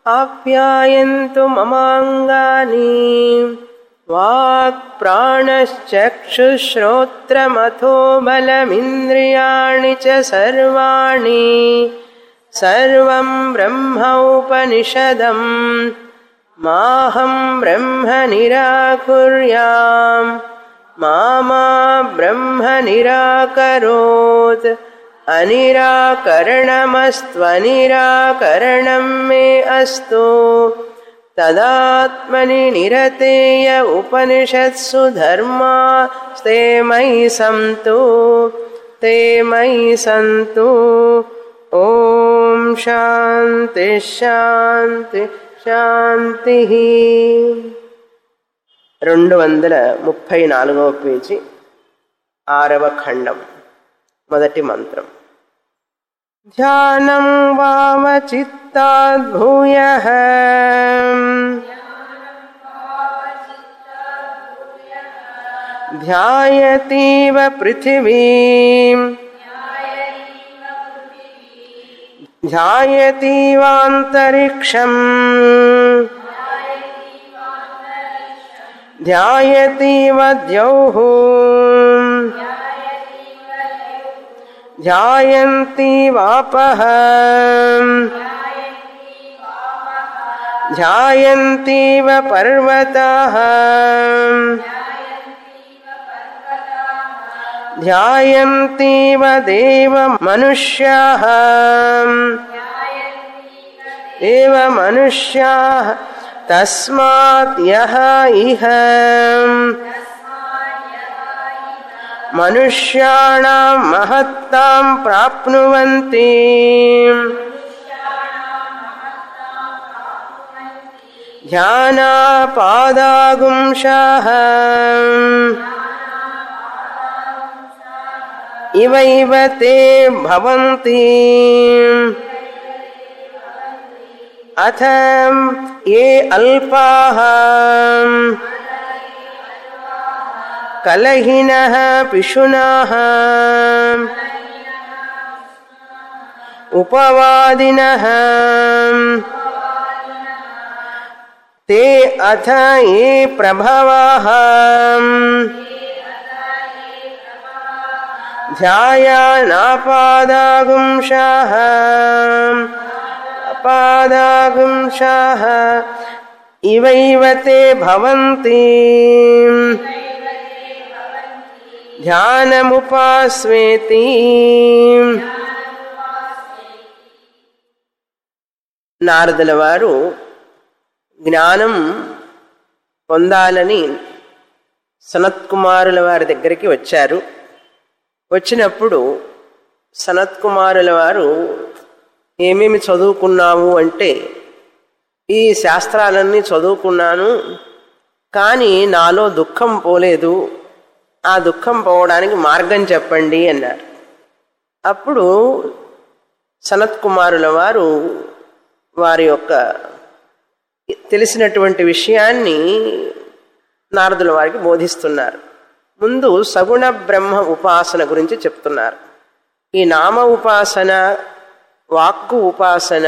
आप्यायन्तु ममाङ्गानि वाक्प्राणश्चक्षुश्रोत्रमथो बलमिन्द्रियाणि च सर्वाणि सर्वं ब्रह्मोपनिषदम् माहं ब्रह्म निराकुर्याम् मा मा ब्रह्म निराकरोत् अनिराकरणमस्त्वनिराकरणं मे अस्तु तदात्मनि निरतेय उपनिषत्सु धर्मा ते मयि सन्तु ते मयि सन्तु ॐ शान्ति శాంతి శాంతి రెండు వందల ముప్పై నాలుగవ పేజీ ఆరవ ఖండం మొదటి మంత్రం ధ్యానం వామచిత్తాద్భూయ ధ్యాయతీవ పృథివీం ध्यायतीवान्तरिक्षम् ध्यायतीव द्यौः ध्यायन्तीवापः ध्यायन्तीव पर्वताः ध्यायन्तीव देवमनुष्याः एव मनुष्याः तस्मात् यः इह मनुष्याणां महत्तां प्राप्नुवन्ति ध्यानापादागुंशाः इवैव ते भवन्ति अथ ये अल्पाः कलहिनः पिशुनाः उपवादिनः ते अथ ये प्रभवाः ध्यायानापादागुंशाः पादागुंशाः इवैव ते भवन्ति ध्यानमुपास्वेति నారదుల వారు జ్ఞానం పొందాలని సనత్కుమారుల వారి దగ్గరికి వచ్చారు వచ్చినప్పుడు సనత్కుమారుల వారు ఏమేమి చదువుకున్నావు అంటే ఈ శాస్త్రాలన్నీ చదువుకున్నాను కానీ నాలో దుఃఖం పోలేదు ఆ దుఃఖం పోవడానికి మార్గం చెప్పండి అన్నారు అప్పుడు సనత్ కుమారుల వారు వారి యొక్క తెలిసినటువంటి విషయాన్ని నారదుల వారికి బోధిస్తున్నారు ముందు సగుణ బ్రహ్మ ఉపాసన గురించి చెప్తున్నారు ఈ నామ ఉపాసన వాక్కు ఉపాసన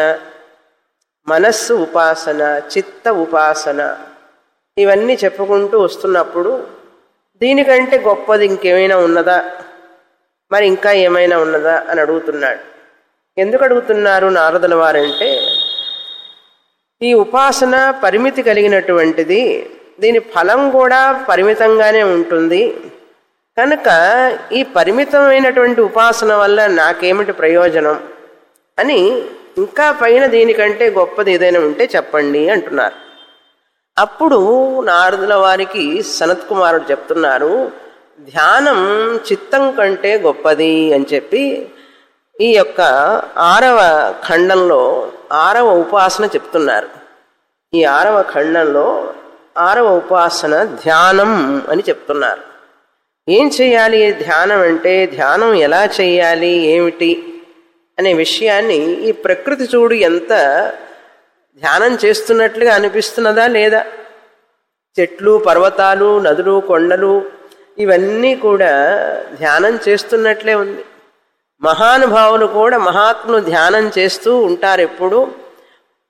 మనస్సు ఉపాసన చిత్త ఉపాసన ఇవన్నీ చెప్పుకుంటూ వస్తున్నప్పుడు దీనికంటే గొప్పది ఇంకేమైనా ఉన్నదా మరి ఇంకా ఏమైనా ఉన్నదా అని అడుగుతున్నాడు ఎందుకు అడుగుతున్నారు నారదుల వారంటే ఈ ఉపాసన పరిమితి కలిగినటువంటిది దీని ఫలం కూడా పరిమితంగానే ఉంటుంది కనుక ఈ పరిమితమైనటువంటి ఉపాసన వల్ల నాకేమిటి ప్రయోజనం అని ఇంకా పైన దీనికంటే గొప్పది ఏదైనా ఉంటే చెప్పండి అంటున్నారు అప్పుడు నారదుల వారికి సనత్ కుమారుడు చెప్తున్నారు ధ్యానం చిత్తం కంటే గొప్పది అని చెప్పి ఈ యొక్క ఆరవ ఖండంలో ఆరవ ఉపాసన చెప్తున్నారు ఈ ఆరవ ఖండంలో ఆరవ ఉపాసన ధ్యానం అని చెప్తున్నారు ఏం చేయాలి ధ్యానం అంటే ధ్యానం ఎలా చేయాలి ఏమిటి అనే విషయాన్ని ఈ ప్రకృతి చూడు ఎంత ధ్యానం చేస్తున్నట్లుగా అనిపిస్తున్నదా లేదా చెట్లు పర్వతాలు నదులు కొండలు ఇవన్నీ కూడా ధ్యానం చేస్తున్నట్లే ఉంది మహానుభావులు కూడా మహాత్ములు ధ్యానం చేస్తూ ఉంటారు ఎప్పుడు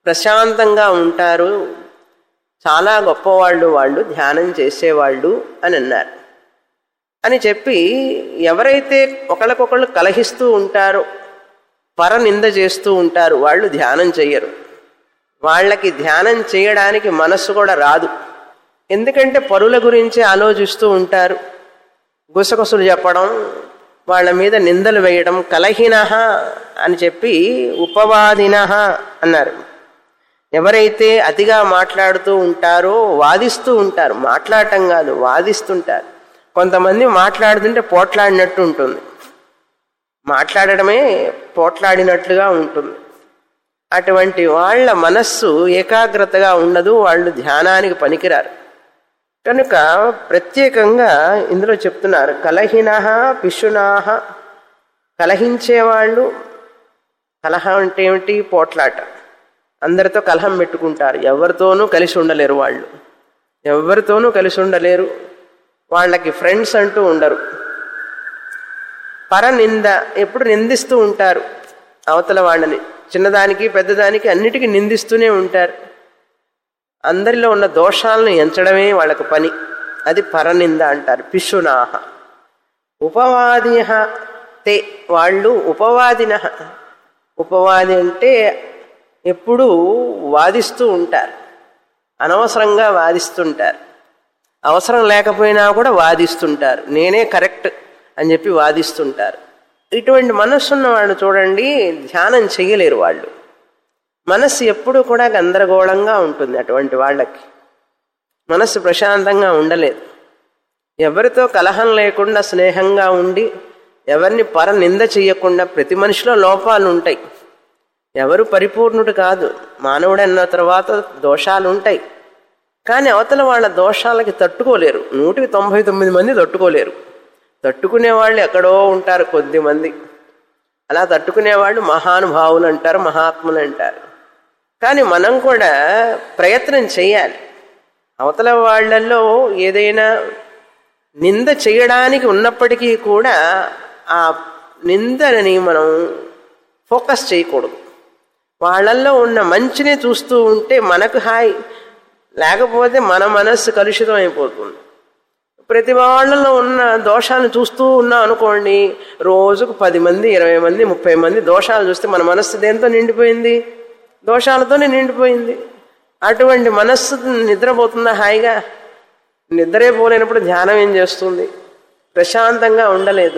ప్రశాంతంగా ఉంటారు చాలా గొప్పవాళ్ళు వాళ్ళు ధ్యానం చేసేవాళ్ళు అని అన్నారు అని చెప్పి ఎవరైతే ఒకళ్ళకొకళ్ళు కలహిస్తూ ఉంటారో పరనింద చేస్తూ ఉంటారు వాళ్ళు ధ్యానం చెయ్యరు వాళ్ళకి ధ్యానం చేయడానికి మనస్సు కూడా రాదు ఎందుకంటే పరుల గురించి ఆలోచిస్తూ ఉంటారు గుసగుసలు చెప్పడం వాళ్ళ మీద నిందలు వేయడం కలహిన అని చెప్పి ఉపవాదిన అన్నారు ఎవరైతే అతిగా మాట్లాడుతూ ఉంటారో వాదిస్తూ ఉంటారు మాట్లాడటం కాదు వాదిస్తుంటారు కొంతమంది మాట్లాడుతుంటే పోట్లాడినట్టు ఉంటుంది మాట్లాడటమే పోట్లాడినట్లుగా ఉంటుంది అటువంటి వాళ్ళ మనస్సు ఏకాగ్రతగా ఉండదు వాళ్ళు ధ్యానానికి పనికిరారు కనుక ప్రత్యేకంగా ఇందులో చెప్తున్నారు కలహిన పిశునాహ కలహించేవాళ్ళు కలహం అంటే ఏమిటి పోట్లాట అందరితో కలహం పెట్టుకుంటారు ఎవరితోనూ కలిసి ఉండలేరు వాళ్ళు ఎవరితోనూ కలిసి ఉండలేరు వాళ్ళకి ఫ్రెండ్స్ అంటూ ఉండరు పరనింద ఎప్పుడు నిందిస్తూ ఉంటారు అవతల వాళ్ళని చిన్నదానికి పెద్దదానికి అన్నిటికీ నిందిస్తూనే ఉంటారు అందరిలో ఉన్న దోషాలను ఎంచడమే వాళ్ళకు పని అది పరనింద అంటారు పిశునాహ ఉపవాదిన తే వాళ్ళు ఉపవాదిన ఉపవాది అంటే ఎప్పుడూ వాదిస్తూ ఉంటారు అనవసరంగా వాదిస్తుంటారు అవసరం లేకపోయినా కూడా వాదిస్తుంటారు నేనే కరెక్ట్ అని చెప్పి వాదిస్తుంటారు ఇటువంటి మనస్సున్న వాళ్ళు చూడండి ధ్యానం చేయలేరు వాళ్ళు మనస్సు ఎప్పుడు కూడా గందరగోళంగా ఉంటుంది అటువంటి వాళ్ళకి మనస్సు ప్రశాంతంగా ఉండలేదు ఎవరితో కలహం లేకుండా స్నేహంగా ఉండి ఎవరిని పర నింద చేయకుండా ప్రతి మనిషిలో లోపాలు ఉంటాయి ఎవరు పరిపూర్ణుడు కాదు మానవుడు అన్న తర్వాత దోషాలు ఉంటాయి కానీ అవతల వాళ్ళ దోషాలకి తట్టుకోలేరు నూటికి తొంభై తొమ్మిది మంది తట్టుకోలేరు తట్టుకునే వాళ్ళు ఎక్కడో ఉంటారు కొద్ది మంది అలా తట్టుకునే వాళ్ళు మహానుభావులు అంటారు మహాత్ములు అంటారు కానీ మనం కూడా ప్రయత్నం చేయాలి అవతల వాళ్ళల్లో ఏదైనా నింద చేయడానికి ఉన్నప్పటికీ కూడా ఆ నిందని మనం ఫోకస్ చేయకూడదు వాళ్ళల్లో ఉన్న మంచిని చూస్తూ ఉంటే మనకు హాయి లేకపోతే మన మనస్సు కలుషితం అయిపోతుంది ప్రతి వాళ్ళలో ఉన్న దోషాలను చూస్తూ ఉన్నాం అనుకోండి రోజుకు పది మంది ఇరవై మంది ముప్పై మంది దోషాలు చూస్తే మన మనస్సు దేంతో నిండిపోయింది దోషాలతోనే నిండిపోయింది అటువంటి మనస్సు నిద్రపోతుందా హాయిగా నిద్రే పోలేనప్పుడు ధ్యానం ఏం చేస్తుంది ప్రశాంతంగా ఉండలేదు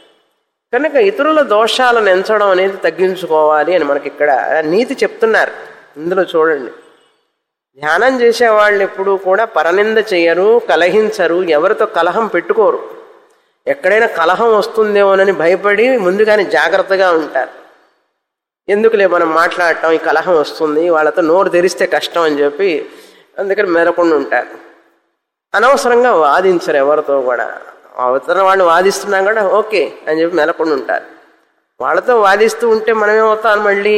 కనుక ఇతరుల దోషాలను ఎంచడం అనేది తగ్గించుకోవాలి అని మనకి ఇక్కడ నీతి చెప్తున్నారు ఇందులో చూడండి ధ్యానం చేసే వాళ్ళు ఎప్పుడూ కూడా పరనింద చేయరు కలహించరు ఎవరితో కలహం పెట్టుకోరు ఎక్కడైనా కలహం వస్తుందేమోనని భయపడి ముందుగానే జాగ్రత్తగా ఉంటారు ఎందుకులే మనం మాట్లాడటం ఈ కలహం వస్తుంది వాళ్ళతో నోరు తెరిస్తే కష్టం అని చెప్పి అందుకని మెరకుండా ఉంటారు అనవసరంగా వాదించరు ఎవరితో కూడా అవతల వాళ్ళు వాదిస్తున్నా కూడా ఓకే అని చెప్పి మెలకుండా ఉంటారు వాళ్ళతో వాదిస్తూ ఉంటే మనమేమవుతాం మళ్ళీ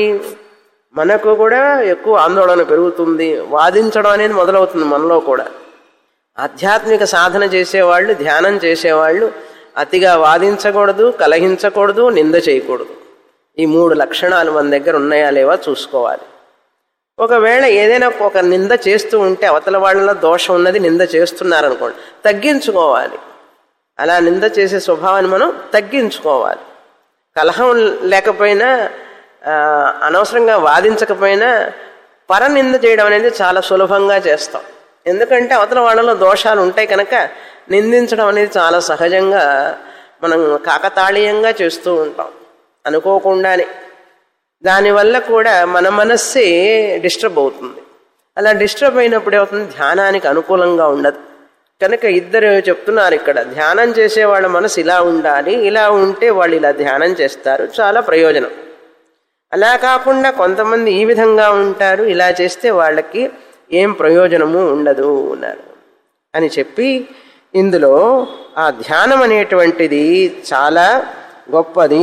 మనకు కూడా ఎక్కువ ఆందోళన పెరుగుతుంది వాదించడం అనేది మొదలవుతుంది మనలో కూడా ఆధ్యాత్మిక సాధన చేసేవాళ్ళు ధ్యానం చేసేవాళ్ళు అతిగా వాదించకూడదు కలహించకూడదు నింద చేయకూడదు ఈ మూడు లక్షణాలు మన దగ్గర ఉన్నాయా లేవా చూసుకోవాలి ఒకవేళ ఏదైనా ఒక నింద చేస్తూ ఉంటే అవతల వాళ్ళలో దోషం ఉన్నది నింద చేస్తున్నారనుకోండి తగ్గించుకోవాలి అలా నింద చేసే స్వభావాన్ని మనం తగ్గించుకోవాలి కలహం లేకపోయినా ఆ, అనవసరంగా వాదించకపోయినా పరనింద చేయడం అనేది చాలా సులభంగా చేస్తాం ఎందుకంటే అవతల వాళ్ళలో దోషాలు ఉంటాయి కనుక నిందించడం అనేది చాలా సహజంగా మనం కాకతాళీయంగా చేస్తూ ఉంటాం అనుకోకుండానే దానివల్ల కూడా మన మనస్సే డిస్టర్బ్ అవుతుంది అలా డిస్టర్బ్ అయినప్పుడు ఏమవుతుంది ధ్యానానికి అనుకూలంగా ఉండదు కనుక ఇద్దరు చెప్తున్నారు ఇక్కడ ధ్యానం చేసే వాళ్ళ మనసు ఇలా ఉండాలి ఇలా ఉంటే వాళ్ళు ఇలా ధ్యానం చేస్తారు చాలా ప్రయోజనం అలా కాకుండా కొంతమంది ఈ విధంగా ఉంటారు ఇలా చేస్తే వాళ్ళకి ఏం ప్రయోజనము ఉండదు అన్నారు అని చెప్పి ఇందులో ఆ ధ్యానం అనేటువంటిది చాలా గొప్పది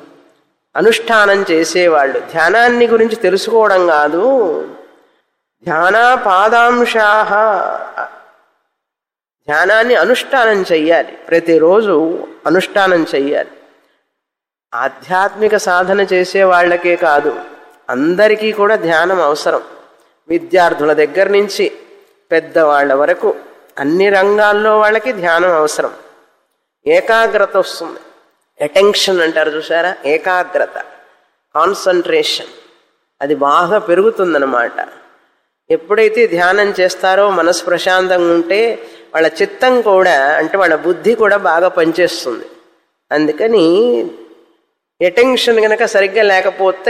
అనుష్ఠానం చేసేవాళ్ళు ధ్యానాన్ని గురించి తెలుసుకోవడం కాదు ధ్యాన పాదాంశా ధ్యానాన్ని అనుష్ఠానం చెయ్యాలి ప్రతిరోజు అనుష్ఠానం చెయ్యాలి ఆధ్యాత్మిక సాధన చేసే వాళ్ళకే కాదు అందరికీ కూడా ధ్యానం అవసరం విద్యార్థుల దగ్గర నుంచి పెద్దవాళ్ళ వరకు అన్ని రంగాల్లో వాళ్ళకి ధ్యానం అవసరం ఏకాగ్రత వస్తుంది అటెన్షన్ అంటారు చూసారా ఏకాగ్రత కాన్సన్ట్రేషన్ అది బాగా పెరుగుతుందన్నమాట ఎప్పుడైతే ధ్యానం చేస్తారో మనసు ప్రశాంతంగా ఉంటే వాళ్ళ చిత్తం కూడా అంటే వాళ్ళ బుద్ధి కూడా బాగా పనిచేస్తుంది అందుకని అటెన్షన్ కనుక సరిగ్గా లేకపోతే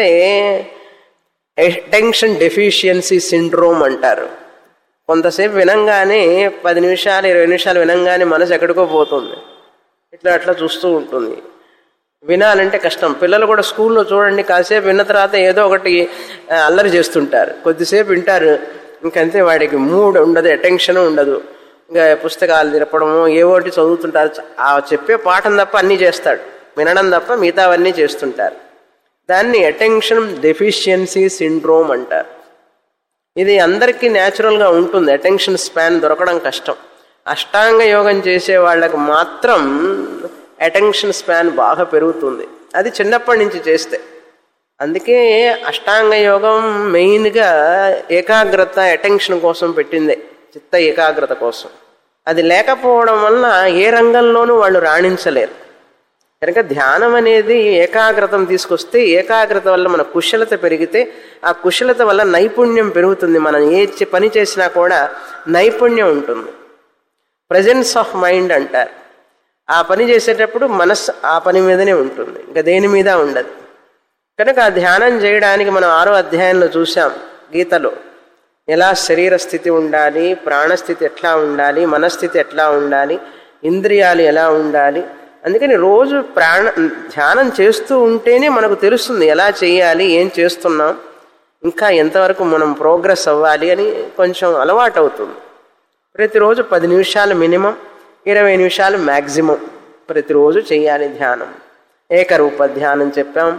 అటెన్షన్ డెఫిషియన్సీ సిండ్రోమ్ అంటారు కొంతసేపు వినంగానే పది నిమిషాలు ఇరవై నిమిషాలు వినంగానే మనసు ఎక్కడికో పోతుంది ఇట్లా అట్లా చూస్తూ ఉంటుంది వినాలంటే కష్టం పిల్లలు కూడా స్కూల్లో చూడండి కాసేపు విన్న తర్వాత ఏదో ఒకటి ఆ, అల్లరి చేస్తుంటారు కొద్దిసేపు వింటారు ఇంకంతే వాడికి మూడ్ ఉండదు అటెన్షన్ ఉండదు ఇంకా పుస్తకాలు తిరపడము ఏవోటి చదువుతుంటారు ఆ చెప్పే పాఠం తప్ప అన్నీ చేస్తాడు వినడం తప్ప మిగతావన్నీ చేస్తుంటారు దాన్ని అటెన్షన్ డెఫిషియన్సీ సిండ్రోమ్ అంటారు ఇది అందరికీ న్యాచురల్గా ఉంటుంది అటెన్షన్ స్పాన్ దొరకడం కష్టం అష్టాంగ యోగం చేసే వాళ్ళకు మాత్రం అటెన్షన్ స్పాన్ బాగా పెరుగుతుంది అది చిన్నప్పటి నుంచి చేస్తే అందుకే అష్టాంగ యోగం మెయిన్గా ఏకాగ్రత అటెన్షన్ కోసం పెట్టిందే చిత్త ఏకాగ్రత కోసం అది లేకపోవడం వల్ల ఏ రంగంలోనూ వాళ్ళు రాణించలేరు కనుక ధ్యానం అనేది ఏకాగ్రతం తీసుకొస్తే ఏకాగ్రత వల్ల మన కుశలత పెరిగితే ఆ కుశలత వల్ల నైపుణ్యం పెరుగుతుంది మనం ఏ చే- పని చేసినా కూడా నైపుణ్యం ఉంటుంది ప్రజెన్స్ ఆఫ్ మైండ్ అంటారు ఆ పని చేసేటప్పుడు మనస్సు ఆ పని మీదనే ఉంటుంది ఇంకా దేని మీద ఉండదు కనుక ఆ ధ్యానం చేయడానికి మనం ఆరో అధ్యాయంలో చూసాం గీతలో ఎలా శరీర స్థితి ఉండాలి ప్రాణస్థితి ఎట్లా ఉండాలి మనస్థితి ఎట్లా ఉండాలి ఇంద్రియాలు ఎలా ఉండాలి అందుకని రోజు ప్రాణ ధ్యానం చేస్తూ ఉంటేనే మనకు తెలుస్తుంది ఎలా చేయాలి ఏం చేస్తున్నాం ఇంకా ఎంతవరకు మనం ప్రోగ్రెస్ అవ్వాలి అని కొంచెం అలవాటు అవుతుంది ప్రతిరోజు పది నిమిషాలు మినిమం ఇరవై నిమిషాలు మ్యాక్సిమం ప్రతిరోజు చేయాలి ధ్యానం ఏకరూప ధ్యానం చెప్పాం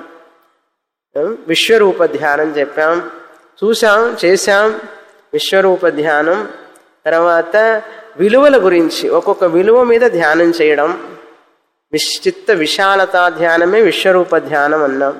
విశ్వరూప ధ్యానం చెప్పాం చూసాం చేశాం విశ్వరూప ధ్యానం తర్వాత విలువల గురించి ఒక్కొక్క విలువ మీద ధ్యానం చేయడం విశ్చిత్త విశాలత ధ్యానమే విశ్వరూప ధ్యానం అన్నాం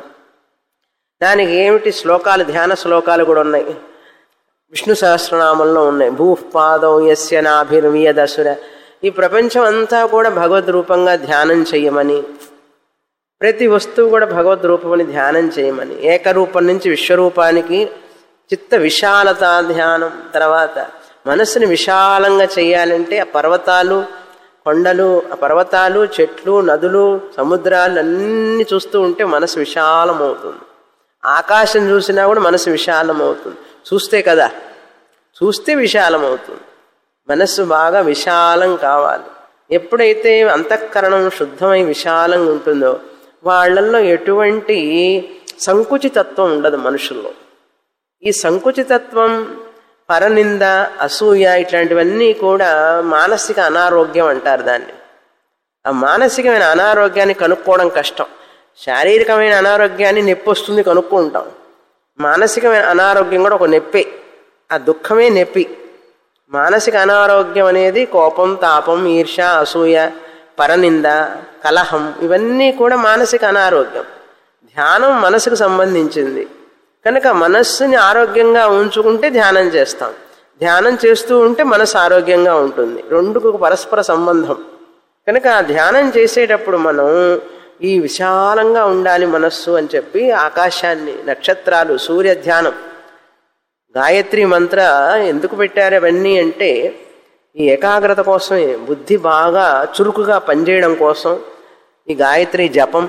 దానికి ఏమిటి శ్లోకాలు ధ్యాన శ్లోకాలు కూడా ఉన్నాయి విష్ణు సహస్రనామంలో ఉన్నాయి భూపాదం యస్య నాభిర్వియదసుర ఈ ప్రపంచం అంతా కూడా భగవద్ రూపంగా ధ్యానం చేయమని ప్రతి వస్తువు కూడా భగవద్ రూపమని ధ్యానం చేయమని ఏకరూపం నుంచి విశ్వరూపానికి చిత్త విశాలత ధ్యానం తర్వాత మనసుని విశాలంగా చేయాలంటే ఆ పర్వతాలు కొండలు ఆ పర్వతాలు చెట్లు నదులు సముద్రాలు అన్నీ చూస్తూ ఉంటే మనసు విశాలమవుతుంది ఆకాశం చూసినా కూడా మనసు విశాలమవుతుంది చూస్తే కదా చూస్తే విశాలమవుతుంది మనస్సు బాగా విశాలం కావాలి ఎప్పుడైతే అంతఃకరణం శుద్ధమై విశాలంగా ఉంటుందో వాళ్ళల్లో ఎటువంటి సంకుచితత్వం ఉండదు మనుషుల్లో ఈ సంకుచితత్వం పరనింద అసూయ ఇట్లాంటివన్నీ కూడా మానసిక అనారోగ్యం అంటారు దాన్ని ఆ మానసికమైన అనారోగ్యాన్ని కనుక్కోవడం కష్టం శారీరకమైన అనారోగ్యాన్ని నొప్పి వస్తుంది కనుక్కుంటాం మానసికమైన అనారోగ్యం కూడా ఒక నొప్పే ఆ దుఃఖమే నొప్పి మానసిక అనారోగ్యం అనేది కోపం తాపం ఈర్ష అసూయ పరనింద కలహం ఇవన్నీ కూడా మానసిక అనారోగ్యం ధ్యానం మనసుకు సంబంధించింది కనుక మనస్సుని ఆరోగ్యంగా ఉంచుకుంటే ధ్యానం చేస్తాం ధ్యానం చేస్తూ ఉంటే మనసు ఆరోగ్యంగా ఉంటుంది రెండుకు పరస్పర సంబంధం కనుక ఆ ధ్యానం చేసేటప్పుడు మనం ఈ విశాలంగా ఉండాలి మనస్సు అని చెప్పి ఆకాశాన్ని నక్షత్రాలు సూర్య ధ్యానం గాయత్రి మంత్ర ఎందుకు పెట్టారు అవన్నీ అంటే ఈ ఏకాగ్రత కోసమే బుద్ధి బాగా చురుకుగా పనిచేయడం కోసం ఈ గాయత్రి జపం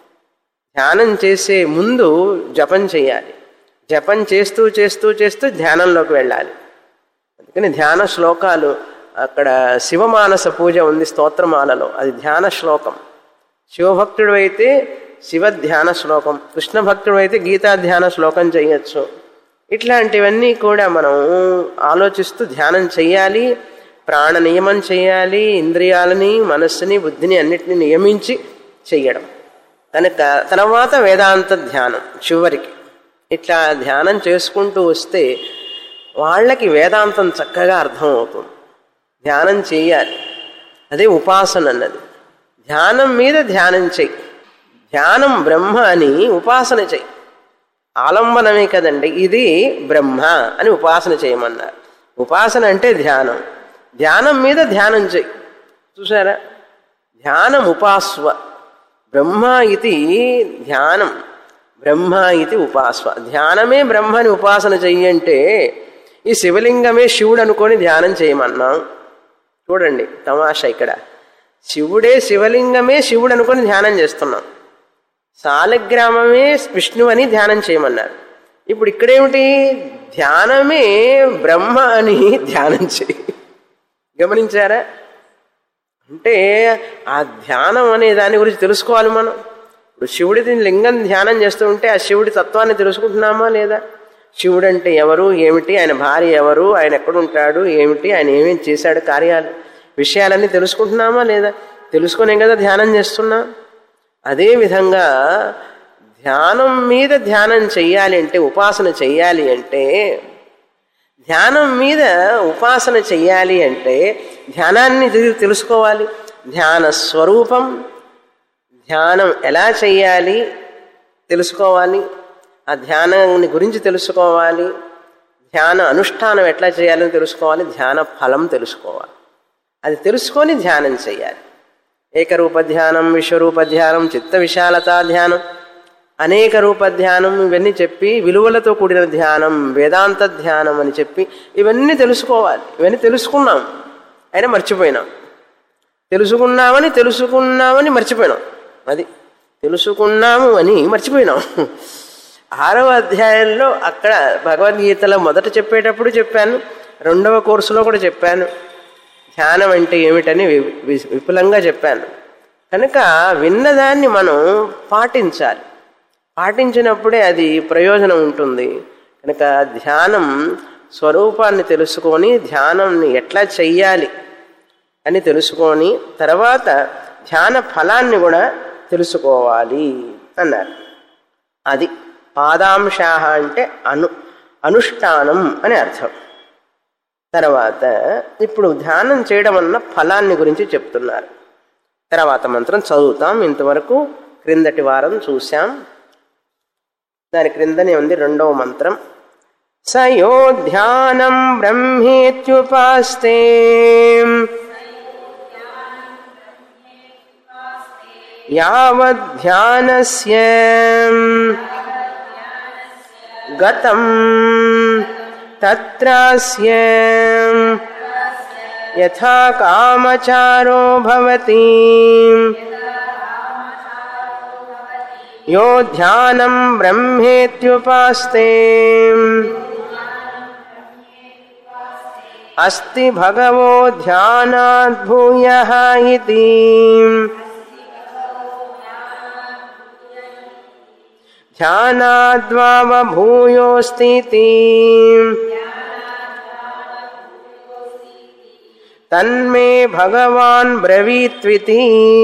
ధ్యానం చేసే ముందు జపం చేయాలి జపం చేస్తూ చేస్తూ చేస్తూ ధ్యానంలోకి వెళ్ళాలి అందుకని ధ్యాన శ్లోకాలు అక్కడ శివమానస పూజ ఉంది స్తోత్రమాలలో అది ధ్యాన శ్లోకం శివభక్తుడు అయితే శివ ధ్యాన శ్లోకం కృష్ణ భక్తుడు అయితే గీతా ధ్యాన శ్లోకం చేయొచ్చు ఇట్లాంటివన్నీ కూడా మనం ఆలోచిస్తూ ధ్యానం చేయాలి ప్రాణ నియమం చేయాలి ఇంద్రియాలని మనస్సుని బుద్ధిని అన్నిటిని నియమించి చెయ్యడం కనుక తర్వాత వేదాంత ధ్యానం చివరికి ఇట్లా ధ్యానం చేసుకుంటూ వస్తే వాళ్ళకి వేదాంతం చక్కగా అర్థమవుతుంది ధ్యానం చేయాలి అదే ఉపాసన అన్నది ధ్యానం మీద ధ్యానం చెయ్యి ధ్యానం బ్రహ్మ అని ఉపాసన చెయ్యి ఆలంబనమే కదండి ఇది బ్రహ్మ అని ఉపాసన చేయమన్నారు ఉపాసన అంటే ధ్యానం ధ్యానం మీద ధ్యానం చేయి చూసారా ధ్యానం ఉపాస్వ బ్రహ్మ ఇది ధ్యానం బ్రహ్మ ఇది ఉపాస్వ ధ్యానమే బ్రహ్మని ఉపాసన చెయ్యంటే ఈ శివలింగమే శివుడు అనుకొని ధ్యానం చేయమన్నాం చూడండి తమాషా ఇక్కడ శివుడే శివలింగమే శివుడు అనుకొని ధ్యానం చేస్తున్నాం సాలగ్రామమే విష్ణు అని ధ్యానం చేయమన్నారు ఇప్పుడు ఇక్కడేమిటి ధ్యానమే బ్రహ్మ అని ధ్యానం చేయి గమనించారా అంటే ఆ ధ్యానం అనే దాని గురించి తెలుసుకోవాలి మనం ఇప్పుడు శివుడి లింగం ధ్యానం చేస్తూ ఉంటే ఆ శివుడి తత్వాన్ని తెలుసుకుంటున్నామా లేదా శివుడు అంటే ఎవరు ఏమిటి ఆయన భార్య ఎవరు ఆయన ఎక్కడుంటాడు ఏమిటి ఆయన ఏమేం చేశాడు కార్యాలు విషయాలన్నీ తెలుసుకుంటున్నామా లేదా తెలుసుకునే కదా ధ్యానం చేస్తున్నాం అదేవిధంగా ధ్యానం మీద ధ్యానం చెయ్యాలి అంటే ఉపాసన చెయ్యాలి అంటే ధ్యానం మీద ఉపాసన చెయ్యాలి అంటే ధ్యానాన్ని తెలు- తెలుసుకోవాలి ధ్యాన స్వరూపం ధ్యానం ఎలా చెయ్యాలి తెలుసుకోవాలి ఆ ధ్యానాన్ని గురించి తెలుసుకోవాలి ధ్యాన అనుష్ఠానం ఎట్లా చేయాలని తెలుసుకోవాలి ధ్యాన ఫలం తెలుసుకోవాలి అది తెలుసుకొని ధ్యానం చేయాలి ఏకరూప ధ్యానం విశ్వరూప ధ్యానం చిత్త విశాలత ధ్యానం అనేక రూప ధ్యానం ఇవన్నీ చెప్పి విలువలతో కూడిన ధ్యానం వేదాంత ధ్యానం అని చెప్పి ఇవన్నీ తెలుసుకోవాలి ఇవన్నీ తెలుసుకున్నాం అయినా మర్చిపోయినాం తెలుసుకున్నామని తెలుసుకున్నామని మర్చిపోయినాం అది తెలుసుకున్నాము అని మర్చిపోయినాం ఆరవ అధ్యాయంలో అక్కడ భగవద్గీతలో మొదట చెప్పేటప్పుడు చెప్పాను రెండవ కోర్సులో కూడా చెప్పాను ధ్యానం అంటే ఏమిటని వి- వి- విపులంగా చెప్పాను కనుక విన్నదాన్ని మనం పాటించాలి పాటించినప్పుడే అది ప్రయోజనం ఉంటుంది కనుక ధ్యానం స్వరూపాన్ని తెలుసుకొని ధ్యానంని ఎట్లా చెయ్యాలి అని తెలుసుకొని తర్వాత ధ్యాన ఫలాన్ని కూడా తెలుసుకోవాలి అన్నారు అది పాదాంశాహ అంటే అను అనుష్ఠానం అని అర్థం తర్వాత ఇప్పుడు ధ్యానం చేయడం వలన ఫలాన్ని గురించి చెప్తున్నారు తర్వాత మంత్రం చదువుతాం ఇంతవరకు క్రిందటి వారం చూశాం దాని క్రిందనే ఉంది రెండవ మంత్రం సయో ధ్యానం బ్రహ్మేత్యుపాస్తే యావధ్యానస్య గతం తత్రాస్య యథా కామచారో భవతి యో ధ్యానం బ్రహ్మేత్యుపాస్తే అస్తి భగవో ధ్యానాద్భూయ ఇది ధ్యానాద్వావభూయోస్తి తన్మే భగవాన్ బ్రవీత్వితి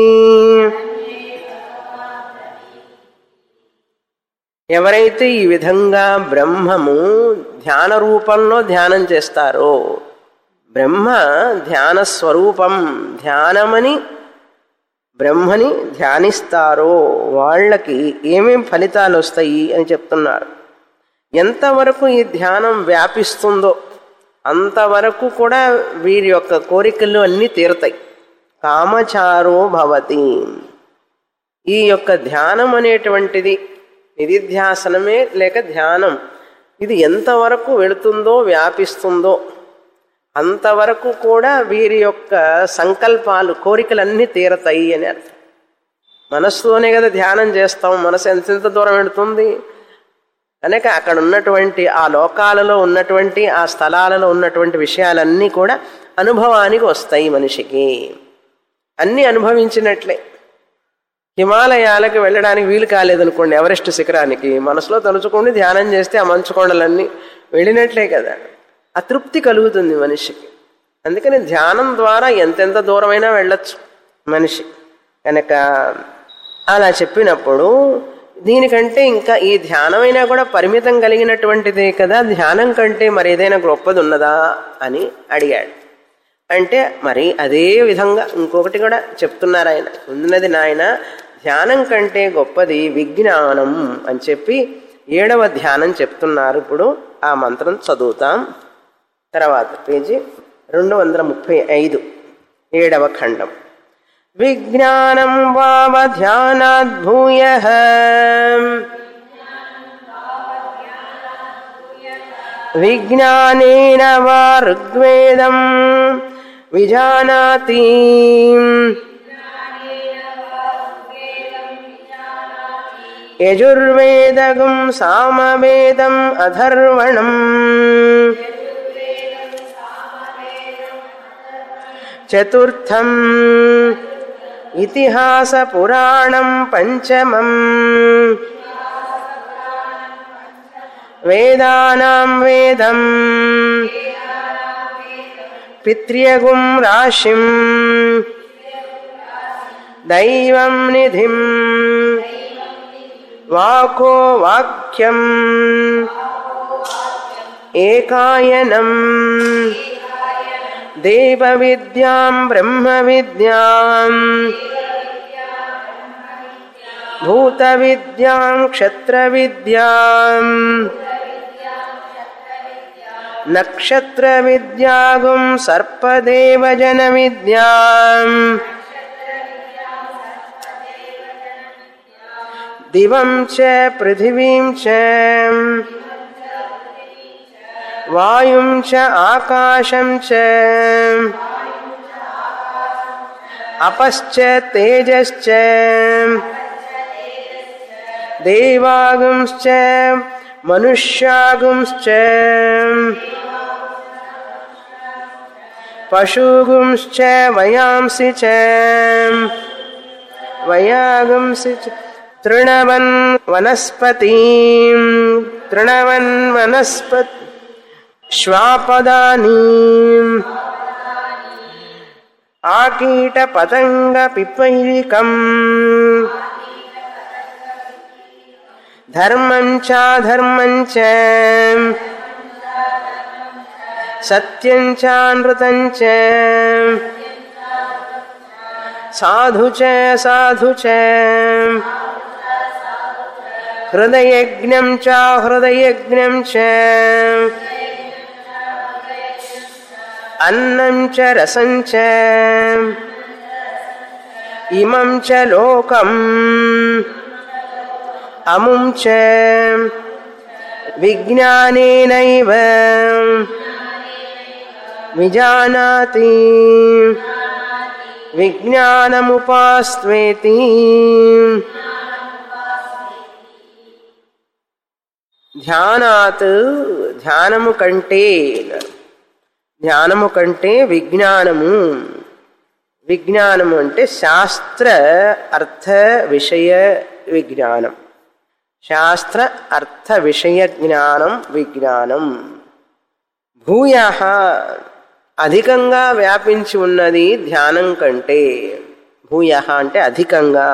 ఎవరైతే ఈ విధంగా బ్రహ్మము ధ్యాన రూపంలో ధ్యానం చేస్తారో బ్రహ్మ ధ్యాన స్వరూపం ధ్యానమని బ్రహ్మని ధ్యానిస్తారో వాళ్ళకి ఏమేం ఫలితాలు వస్తాయి అని చెప్తున్నారు ఎంతవరకు ఈ ధ్యానం వ్యాపిస్తుందో అంతవరకు కూడా వీరి యొక్క కోరికలు అన్నీ తీరుతాయి కామచారో భవతి ఈ యొక్క ధ్యానం అనేటువంటిది నిధిధ్యాసనమే లేక ధ్యానం ఇది ఎంతవరకు వెళుతుందో వ్యాపిస్తుందో అంతవరకు కూడా వీరి యొక్క సంకల్పాలు కోరికలన్నీ తీరతాయి అని అర్థం మనస్సుతోనే కదా ధ్యానం చేస్తాం మనసు ఎంతెంత దూరం వెళుతుంది కనుక అక్కడ ఉన్నటువంటి ఆ లోకాలలో ఉన్నటువంటి ఆ స్థలాలలో ఉన్నటువంటి విషయాలన్నీ కూడా అనుభవానికి వస్తాయి మనిషికి అన్నీ అనుభవించినట్లే హిమాలయాలకు వెళ్ళడానికి వీలు కాలేదనుకోండి ఎవరెస్ట్ శిఖరానికి మనసులో తలుచుకొని ధ్యానం చేస్తే ఆ మంచు కొండలన్నీ వెళ్ళినట్లే కదా అతృప్తి కలుగుతుంది మనిషికి అందుకని ధ్యానం ద్వారా ఎంతెంత దూరమైనా వెళ్ళొచ్చు మనిషి కనుక అలా చెప్పినప్పుడు దీనికంటే ఇంకా ఈ ధ్యానమైనా కూడా పరిమితం కలిగినటువంటిదే కదా ధ్యానం కంటే మరి ఏదైనా గొప్పది ఉన్నదా అని అడిగాడు అంటే మరి అదే విధంగా ఇంకొకటి కూడా చెప్తున్నారు ఆయన ఉన్నది నాయన ధ్యానం కంటే గొప్పది విజ్ఞానం అని చెప్పి ఏడవ ధ్యానం చెప్తున్నారు ఇప్పుడు ఆ మంత్రం చదువుతాం తర్వాత పేజీ రెండు వందల ముప్పై ఐదు ఏడవ ఖండం విజ్ఞానం వావధ్యానాద్భూయ విజ్ఞానేన వా ఋగ్వేదం విజానాతి యజుర్వేదగం సామవేదం అధర్వణం చతుర్థం ఇతిహాస పురాణం పంచమం వేదానాం వేదం పిత్ర్యగుం రాశిం దైవం నిధిం వాకో వాక్యం ఏకాయనం దేవవిద్యాం బ్రహ్మవిద్యాం భూతవిద్యాం క్షత్రవిద్యాం నక్షత్రవిద్యాగుం సర్పదేవజన విద్యాం దివం చ పృథివీం చ వాయుం చ ఆకాశం చ అపశ్చ తేజశ్చ దేవాగుంశ్చ మనుష్యాగుంశ్చ పశుగుంశ్చ వయాంసి చ వయాగుంసి చ తృణవన్ వనస్పతీం తృణవన్ వనస్పతి శ్వాపదానీ ఆకీట పతంగ పిపైలికం ధర్మం చాధర్మం చ సత్యం చానృతం చ సాధు చ సాధు చ హృదయజ్ఞం చ హృదయజ్ఞం చ అన్నం చ రసం చ ఇమం చ లోకం అముం చ విజ్ఞానేనైవ విజానాతి విజ్ఞానముపాస్వేతి ధ్యానాత్ ధ్యానము కంటే అన్నారు. ధ్యానము కంటే విజ్ఞానము విజ్ఞానము అంటే శాస్త్ర అర్థ విషయ విజ్ఞానం శాస్త్ర అర్థ విషయ జ్ఞానం విజ్ఞానం భూయ అధికంగా వ్యాపించి ఉన్నది ధ్యానం కంటే భూయ అంటే అధికంగా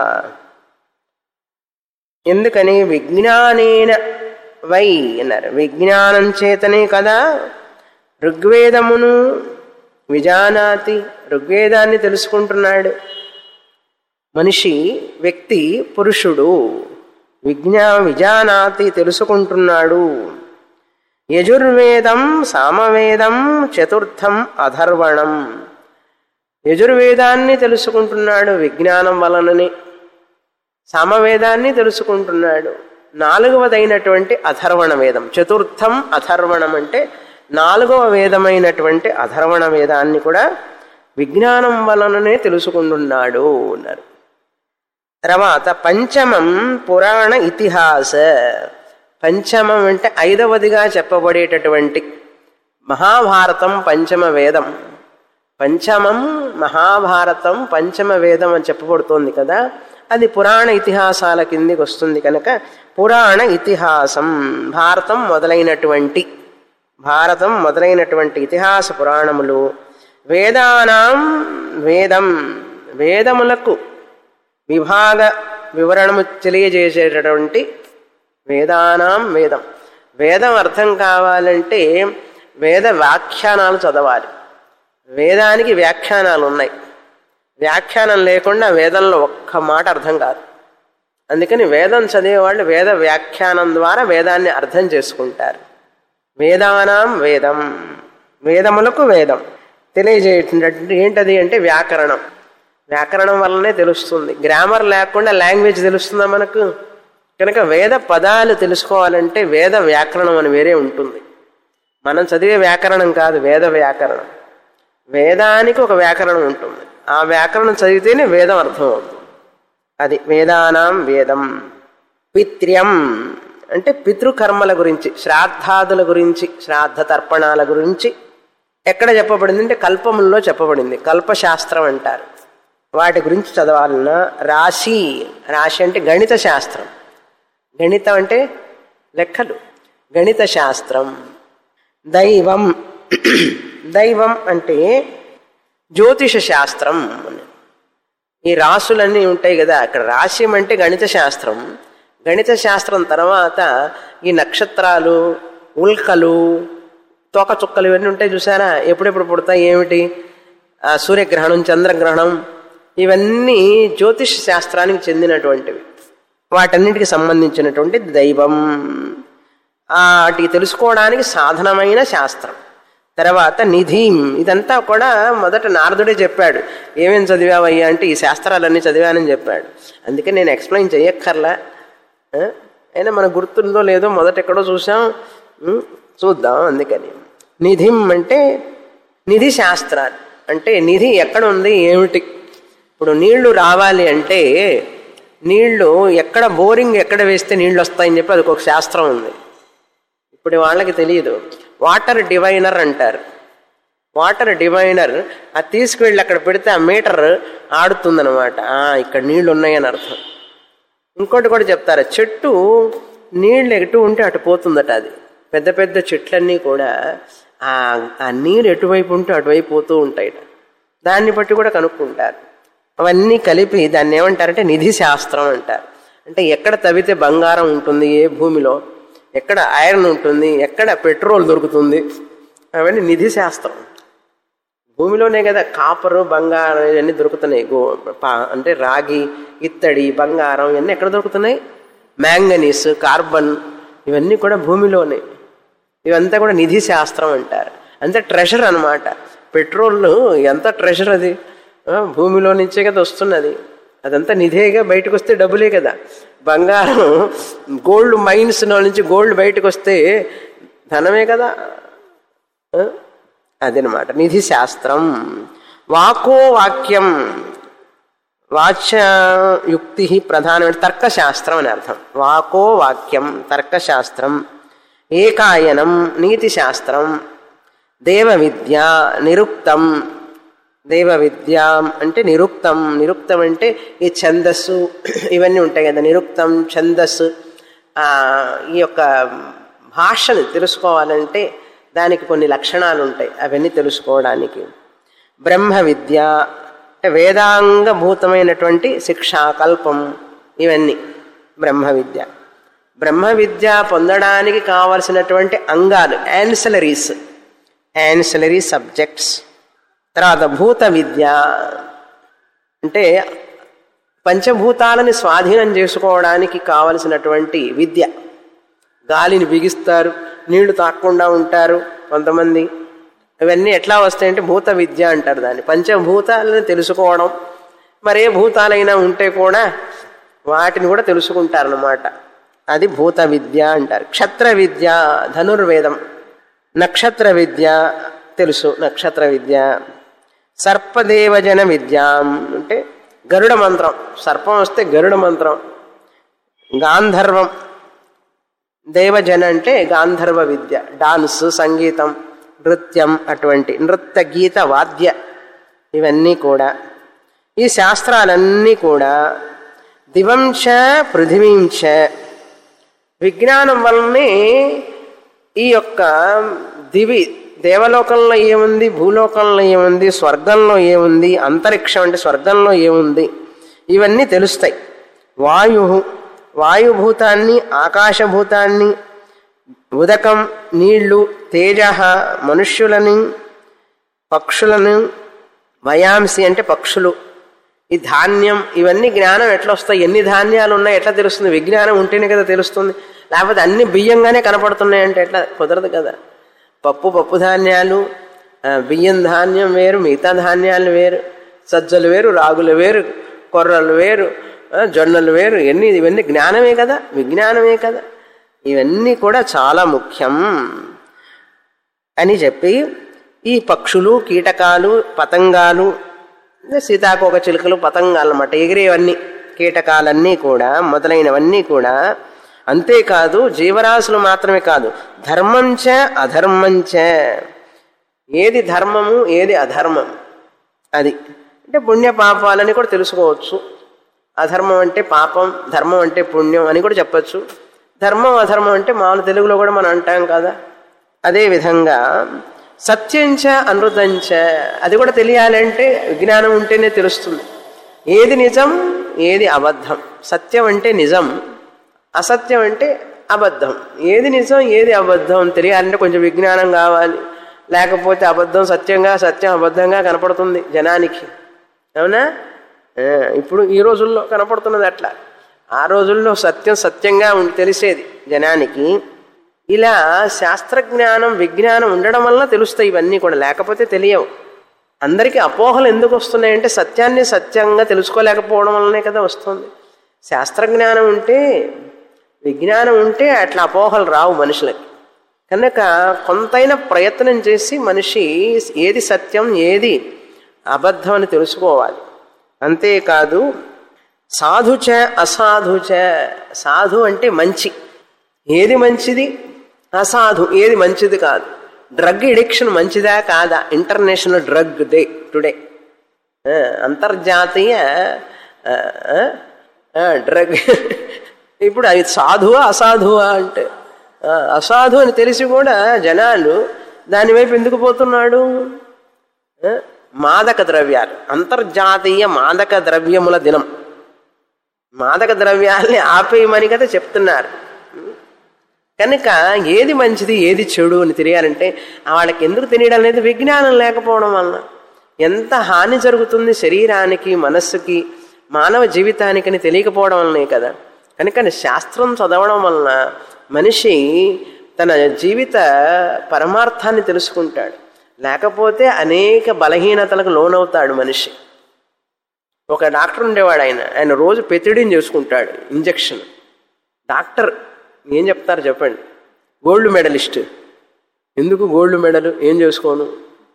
ఎందుకని విజ్ఞానేన వై అన్నారు విజ్ఞానం చేతనే కదా ఋగ్వేదమును విజానాతి ఋగ్వేదాన్ని తెలుసుకుంటున్నాడు మనిషి వ్యక్తి పురుషుడు విజ్ఞా విజానాతి తెలుసుకుంటున్నాడు యజుర్వేదం సామవేదం చతుర్థం అధర్వణం యజుర్వేదాన్ని తెలుసుకుంటున్నాడు విజ్ఞానం వలననే సామవేదాన్ని తెలుసుకుంటున్నాడు నాలుగవదైనటువంటి అధర్వణ వేదం చతుర్థం అధర్వణం అంటే నాలుగవ వేదమైనటువంటి అధర్వణ వేదాన్ని కూడా విజ్ఞానం వలననే తెలుసుకుంటున్నాడు అన్నారు తర్వాత పంచమం పురాణ ఇతిహాస పంచమం అంటే ఐదవదిగా చెప్పబడేటటువంటి మహాభారతం పంచమ వేదం పంచమం మహాభారతం పంచమ వేదం అని చెప్పబడుతోంది కదా అది పురాణ ఇతిహాసాల కిందికి వస్తుంది కనుక పురాణ ఇతిహాసం భారతం మొదలైనటువంటి భారతం మొదలైనటువంటి ఇతిహాస పురాణములు వేదానాం వేదం వేదములకు విభాగ వివరణము తెలియజేసేటటువంటి వేదానాం వేదం వేదం అర్థం కావాలంటే వేద వ్యాఖ్యానాలు చదవాలి వేదానికి వ్యాఖ్యానాలు ఉన్నాయి వ్యాఖ్యానం లేకుండా వేదంలో ఒక్క మాట అర్థం కాదు అందుకని వేదం చదివేవాళ్ళు వేద వ్యాఖ్యానం ద్వారా వేదాన్ని అర్థం చేసుకుంటారు వేదానాం వేదం వేదములకు వేదం తెలియజేయటటువంటి ఏంటది అంటే వ్యాకరణం వ్యాకరణం వల్లనే తెలుస్తుంది గ్రామర్ లేకుండా లాంగ్వేజ్ తెలుస్తుందా మనకు కనుక వేద పదాలు తెలుసుకోవాలంటే వేద వ్యాకరణం అని వేరే ఉంటుంది మనం చదివే వ్యాకరణం కాదు వేద వ్యాకరణం వేదానికి ఒక వ్యాకరణం ఉంటుంది ఆ వ్యాకరణం చదివితేనే వేదం అర్థం అవుతుంది అది వేదానాం వేదం పిత్ర్యం అంటే పితృకర్మల గురించి శ్రాద్ధాదుల గురించి శ్రాద్ధ తర్పణాల గురించి ఎక్కడ చెప్పబడింది అంటే కల్పముల్లో చెప్పబడింది కల్పశాస్త్రం అంటారు వాటి గురించి చదవాలన్నా రాశి రాశి అంటే గణిత శాస్త్రం గణితం అంటే లెక్కలు గణిత శాస్త్రం దైవం దైవం అంటే జ్యోతిష శాస్త్రం ఈ రాసులన్నీ ఉంటాయి కదా అక్కడ రాశ్యం అంటే గణిత శాస్త్రం గణిత శాస్త్రం తర్వాత ఈ నక్షత్రాలు ఉల్కలు తోక చుక్కలు ఇవన్నీ ఉంటాయి చూసారా ఎప్పుడెప్పుడు పుడతాయి ఏమిటి ఆ సూర్యగ్రహణం చంద్రగ్రహణం ఇవన్నీ జ్యోతిష్ శాస్త్రానికి చెందినటువంటివి వాటన్నిటికి సంబంధించినటువంటి దైవం వాటికి తెలుసుకోవడానికి సాధనమైన శాస్త్రం తర్వాత నిధిం ఇదంతా కూడా మొదట నారదుడే చెప్పాడు ఏమేం చదివావయ్యా అంటే ఈ శాస్త్రాలన్నీ చదివానని చెప్పాడు అందుకే నేను ఎక్స్ప్లెయిన్ చెయ్యక్కర్లా ఆ? అయినా మనకు గుర్తుందో లేదో మొదట ఎక్కడో చూసాం ఉం? చూద్దాం అందుకని నిధిం అంటే నిధి శాస్త్రాలు అంటే నిధి ఎక్కడ ఉంది ఏమిటి ఇప్పుడు నీళ్లు రావాలి అంటే నీళ్లు ఎక్కడ బోరింగ్ ఎక్కడ వేస్తే నీళ్లు వస్తాయని చెప్పి అదొక శాస్త్రం ఉంది ఇప్పుడు వాళ్ళకి తెలియదు వాటర్ డివైనర్ అంటారు వాటర్ డివైనర్ అది తీసుకువెళ్ళి అక్కడ పెడితే ఆ మీటర్ ఆడుతుందన్నమాట ఆ, ఇక్కడ నీళ్లు ఉన్నాయని అర్థం ఇంకోటి కూడా చెప్తారు చెట్టు నీళ్ళు ఎటు ఉంటే అటు పోతుందట అది పెద్ద పెద్ద చెట్లన్నీ కూడా ఆ ఆ నీరు ఎటువైపు ఉంటే అటువైపు పోతూ ఉంటాయట దాన్ని బట్టి కూడా కనుక్కుంటారు అవన్నీ కలిపి దాన్ని ఏమంటారంటే నిధి శాస్త్రం అంటారు అంటే ఎక్కడ తవ్వితే బంగారం ఉంటుంది ఏ భూమిలో ఎక్కడ ఐరన్ ఉంటుంది ఎక్కడ పెట్రోల్ దొరుకుతుంది అవన్నీ నిధి శాస్త్రం భూమిలోనే కదా కాపరు బంగారం ఇవన్నీ దొరుకుతున్నాయి గో పా- అంటే రాగి ఇత్తడి బంగారం ఇవన్నీ ఎక్కడ దొరుకుతున్నాయి మ్యాంగనీస్ కార్బన్ ఇవన్నీ కూడా భూమిలోనే ఇవంతా కూడా నిధి శాస్త్రం అంటారు అంతే ట్రెషర్ అన్నమాట పెట్రోల్ ఎంత ట్రెషర్ అది ఆ, భూమిలో నుంచే కదా వస్తున్నది అదంతా నిధేగా బయటకు వస్తే డబ్బులే కదా బంగారం గోల్డ్ మైన్స్ నుంచి గోల్డ్ బయటకు వస్తే ధనమే కదా ఆ? అదనమాట నిధి శాస్త్రం వాకో వాక్యం వాచ్యయుక్తి ప్రధానమైన తర్కశాస్త్రం అని అర్థం వాకో వాక్యం తర్కశాస్త్రం ఏకాయనం నీతి శాస్త్రం దేవ విద్య నిరుక్తం దేవ విద్య అంటే నిరుక్తం నిరుక్తం అంటే ఈ ఛందస్సు ఇవన్నీ ఉంటాయి కదా నిరుక్తం ఛందస్సు ఆ, ఈ యొక్క భాషను తెలుసుకోవాలంటే దానికి కొన్ని లక్షణాలు ఉంటాయి అవన్నీ తెలుసుకోవడానికి బ్రహ్మ విద్య అంటే వేదాంగభూతమైనటువంటి శిక్షా కల్పం ఇవన్నీ బ్రహ్మ విద్య బ్రహ్మ విద్య పొందడానికి కావలసినటువంటి అంగాలు యాన్సలరీస్ యాన్సలరీ సబ్జెక్ట్స్ తర్వాత భూత విద్య అంటే పంచభూతాలని స్వాధీనం చేసుకోవడానికి కావలసినటువంటి విద్య గాలిని బిగిస్తారు నీళ్లు తాకుండా ఉంటారు కొంతమంది ఇవన్నీ ఎట్లా వస్తాయంటే భూత విద్య అంటారు దాన్ని పంచభూతాలను తెలుసుకోవడం మరే భూతాలైనా ఉంటే కూడా వాటిని కూడా తెలుసుకుంటారనమాట అది భూత విద్య అంటారు క్షత్ర విద్య ధనుర్వేదం నక్షత్ర విద్య తెలుసు నక్షత్ర విద్య సర్పదేవజన విద్య అంటే గరుడ మంత్రం సర్పం వస్తే గరుడ మంత్రం గాంధర్వం దేవజన అంటే గాంధర్వ విద్య డాన్స్ సంగీతం నృత్యం అటువంటి నృత్య గీత వాద్య ఇవన్నీ కూడా ఈ శాస్త్రాలన్నీ కూడా దివంచ పృథివీంచ విజ్ఞానం వల్లనే ఈ యొక్క దివి దేవలోకంలో ఏముంది భూలోకంలో ఏముంది స్వర్గంలో ఏముంది అంతరిక్షం అంటే స్వర్గంలో ఏముంది ఇవన్నీ తెలుస్తాయి వాయు వాయుభూతాన్ని ఆకాశభూతాన్ని ఉదకం నీళ్లు తేజ మనుష్యులని పక్షులను వయాంసి అంటే పక్షులు ఈ ధాన్యం ఇవన్నీ జ్ఞానం ఎట్లా వస్తాయి ఎన్ని ధాన్యాలు ఉన్నాయి ఎట్లా తెలుస్తుంది విజ్ఞానం ఉంటేనే కదా తెలుస్తుంది లేకపోతే అన్ని బియ్యంగానే కనపడుతున్నాయి అంటే ఎట్లా కుదరదు కదా పప్పు పప్పు ధాన్యాలు ఆ, బియ్యం ధాన్యం వేరు మిగతా ధాన్యాలు వేరు సజ్జలు వేరు రాగులు వేరు కొర్రలు వేరు ఆ, జొన్నలు వేరు ఎన్ని ఇవన్నీ జ్ఞానమే కదా విజ్ఞానమే కదా ఇవన్నీ కూడా చాలా ముఖ్యం అని చెప్పి ఈ పక్షులు కీటకాలు పతంగాలు సీతాకోక చిలుకలు పతంగాలు అన్నమాట ఎగిరేవన్నీ కీటకాలన్నీ కూడా మొదలైనవన్నీ కూడా అంతేకాదు జీవరాశులు మాత్రమే కాదు ధర్మంచ అధర్మంచ ఏది ధర్మము ఏది అధర్మం అది అంటే పుణ్య పాపాలని కూడా తెలుసుకోవచ్చు అధర్మం అంటే పాపం ధర్మం అంటే పుణ్యం అని కూడా చెప్పచ్చు ధర్మం అధర్మం అంటే మామూలు తెలుగులో కూడా మనం అంటాం కదా అదే విధంగా సత్యంచ అనృతంచ అది కూడా తెలియాలంటే విజ్ఞానం ఉంటేనే తెలుస్తుంది ఏది నిజం ఏది అబద్ధం సత్యం అంటే నిజం అసత్యం అంటే అబద్ధం ఏది నిజం ఏది అబద్ధం తెలియాలంటే కొంచెం విజ్ఞానం కావాలి లేకపోతే అబద్ధం సత్యంగా సత్యం అబద్ధంగా కనపడుతుంది జనానికి అవునా ఆ, ఇప్పుడు ఈ రోజుల్లో కనపడుతున్నది అట్లా ఆ రోజుల్లో సత్యం సత్యంగా ఉం- తెలిసేది జనానికి ఇలా శాస్త్రజ్ఞానం విజ్ఞానం ఉండడం వల్ల తెలుస్తాయి ఇవన్నీ కూడా లేకపోతే తెలియవు అందరికీ అపోహలు ఎందుకు వస్తున్నాయంటే సత్యాన్ని సత్యంగా తెలుసుకోలేకపోవడం వల్లనే కదా వస్తుంది శాస్త్రజ్ఞానం ఉంటే విజ్ఞానం ఉంటే అట్లా అపోహలు రావు మనుషులకి కనుక కొంతైనా ప్రయత్నం చేసి మనిషి ఏది సత్యం ఏది అబద్ధం అని తెలుసుకోవాలి అంతేకాదు సాధుచ అసాధుచ సాధు అంటే మంచి ఏది మంచిది అసాధు ఏది మంచిది కాదు డ్రగ్ ఎడిక్షన్ మంచిదా కాదా ఇంటర్నేషనల్ డ్రగ్ డే టుడే ఆ, అంతర్జాతీయ ఆ, ఆ, ఆ, డ్రగ్ ఇప్పుడు అది సాధువా అసాధువా అంటే ఆ, అసాధు అని తెలిసి కూడా జనాలు దాని వైపు ఎందుకు పోతున్నాడు ఆ, మాదక ద్రవ్యాలు అంతర్జాతీయ మాదక ద్రవ్యముల దినం మాదక ద్రవ్యాల్ని ఆపేయమని కదా చెప్తున్నారు కనుక ఏది మంచిది ఏది చెడు అని తెలియాలంటే వాళ్ళకి ఎందుకు తెలియడం లేదు విజ్ఞానం లేకపోవడం వలన ఎంత హాని జరుగుతుంది శరీరానికి మనస్సుకి మానవ జీవితానికి అని తెలియకపోవడం వల్లనే కదా కనుక శాస్త్రం చదవడం వలన మనిషి తన జీవిత పరమార్థాన్ని తెలుసుకుంటాడు లేకపోతే అనేక బలహీనతలకు లోనవుతాడు మనిషి ఒక డాక్టర్ ఉండేవాడు ఆయన ఆయన రోజు పెతిడిని చేసుకుంటాడు ఇంజక్షన్ డాక్టర్ ఏం చెప్తారు చెప్పండి గోల్డ్ మెడలిస్ట్ ఎందుకు గోల్డ్ మెడల్ ఏం చేసుకోను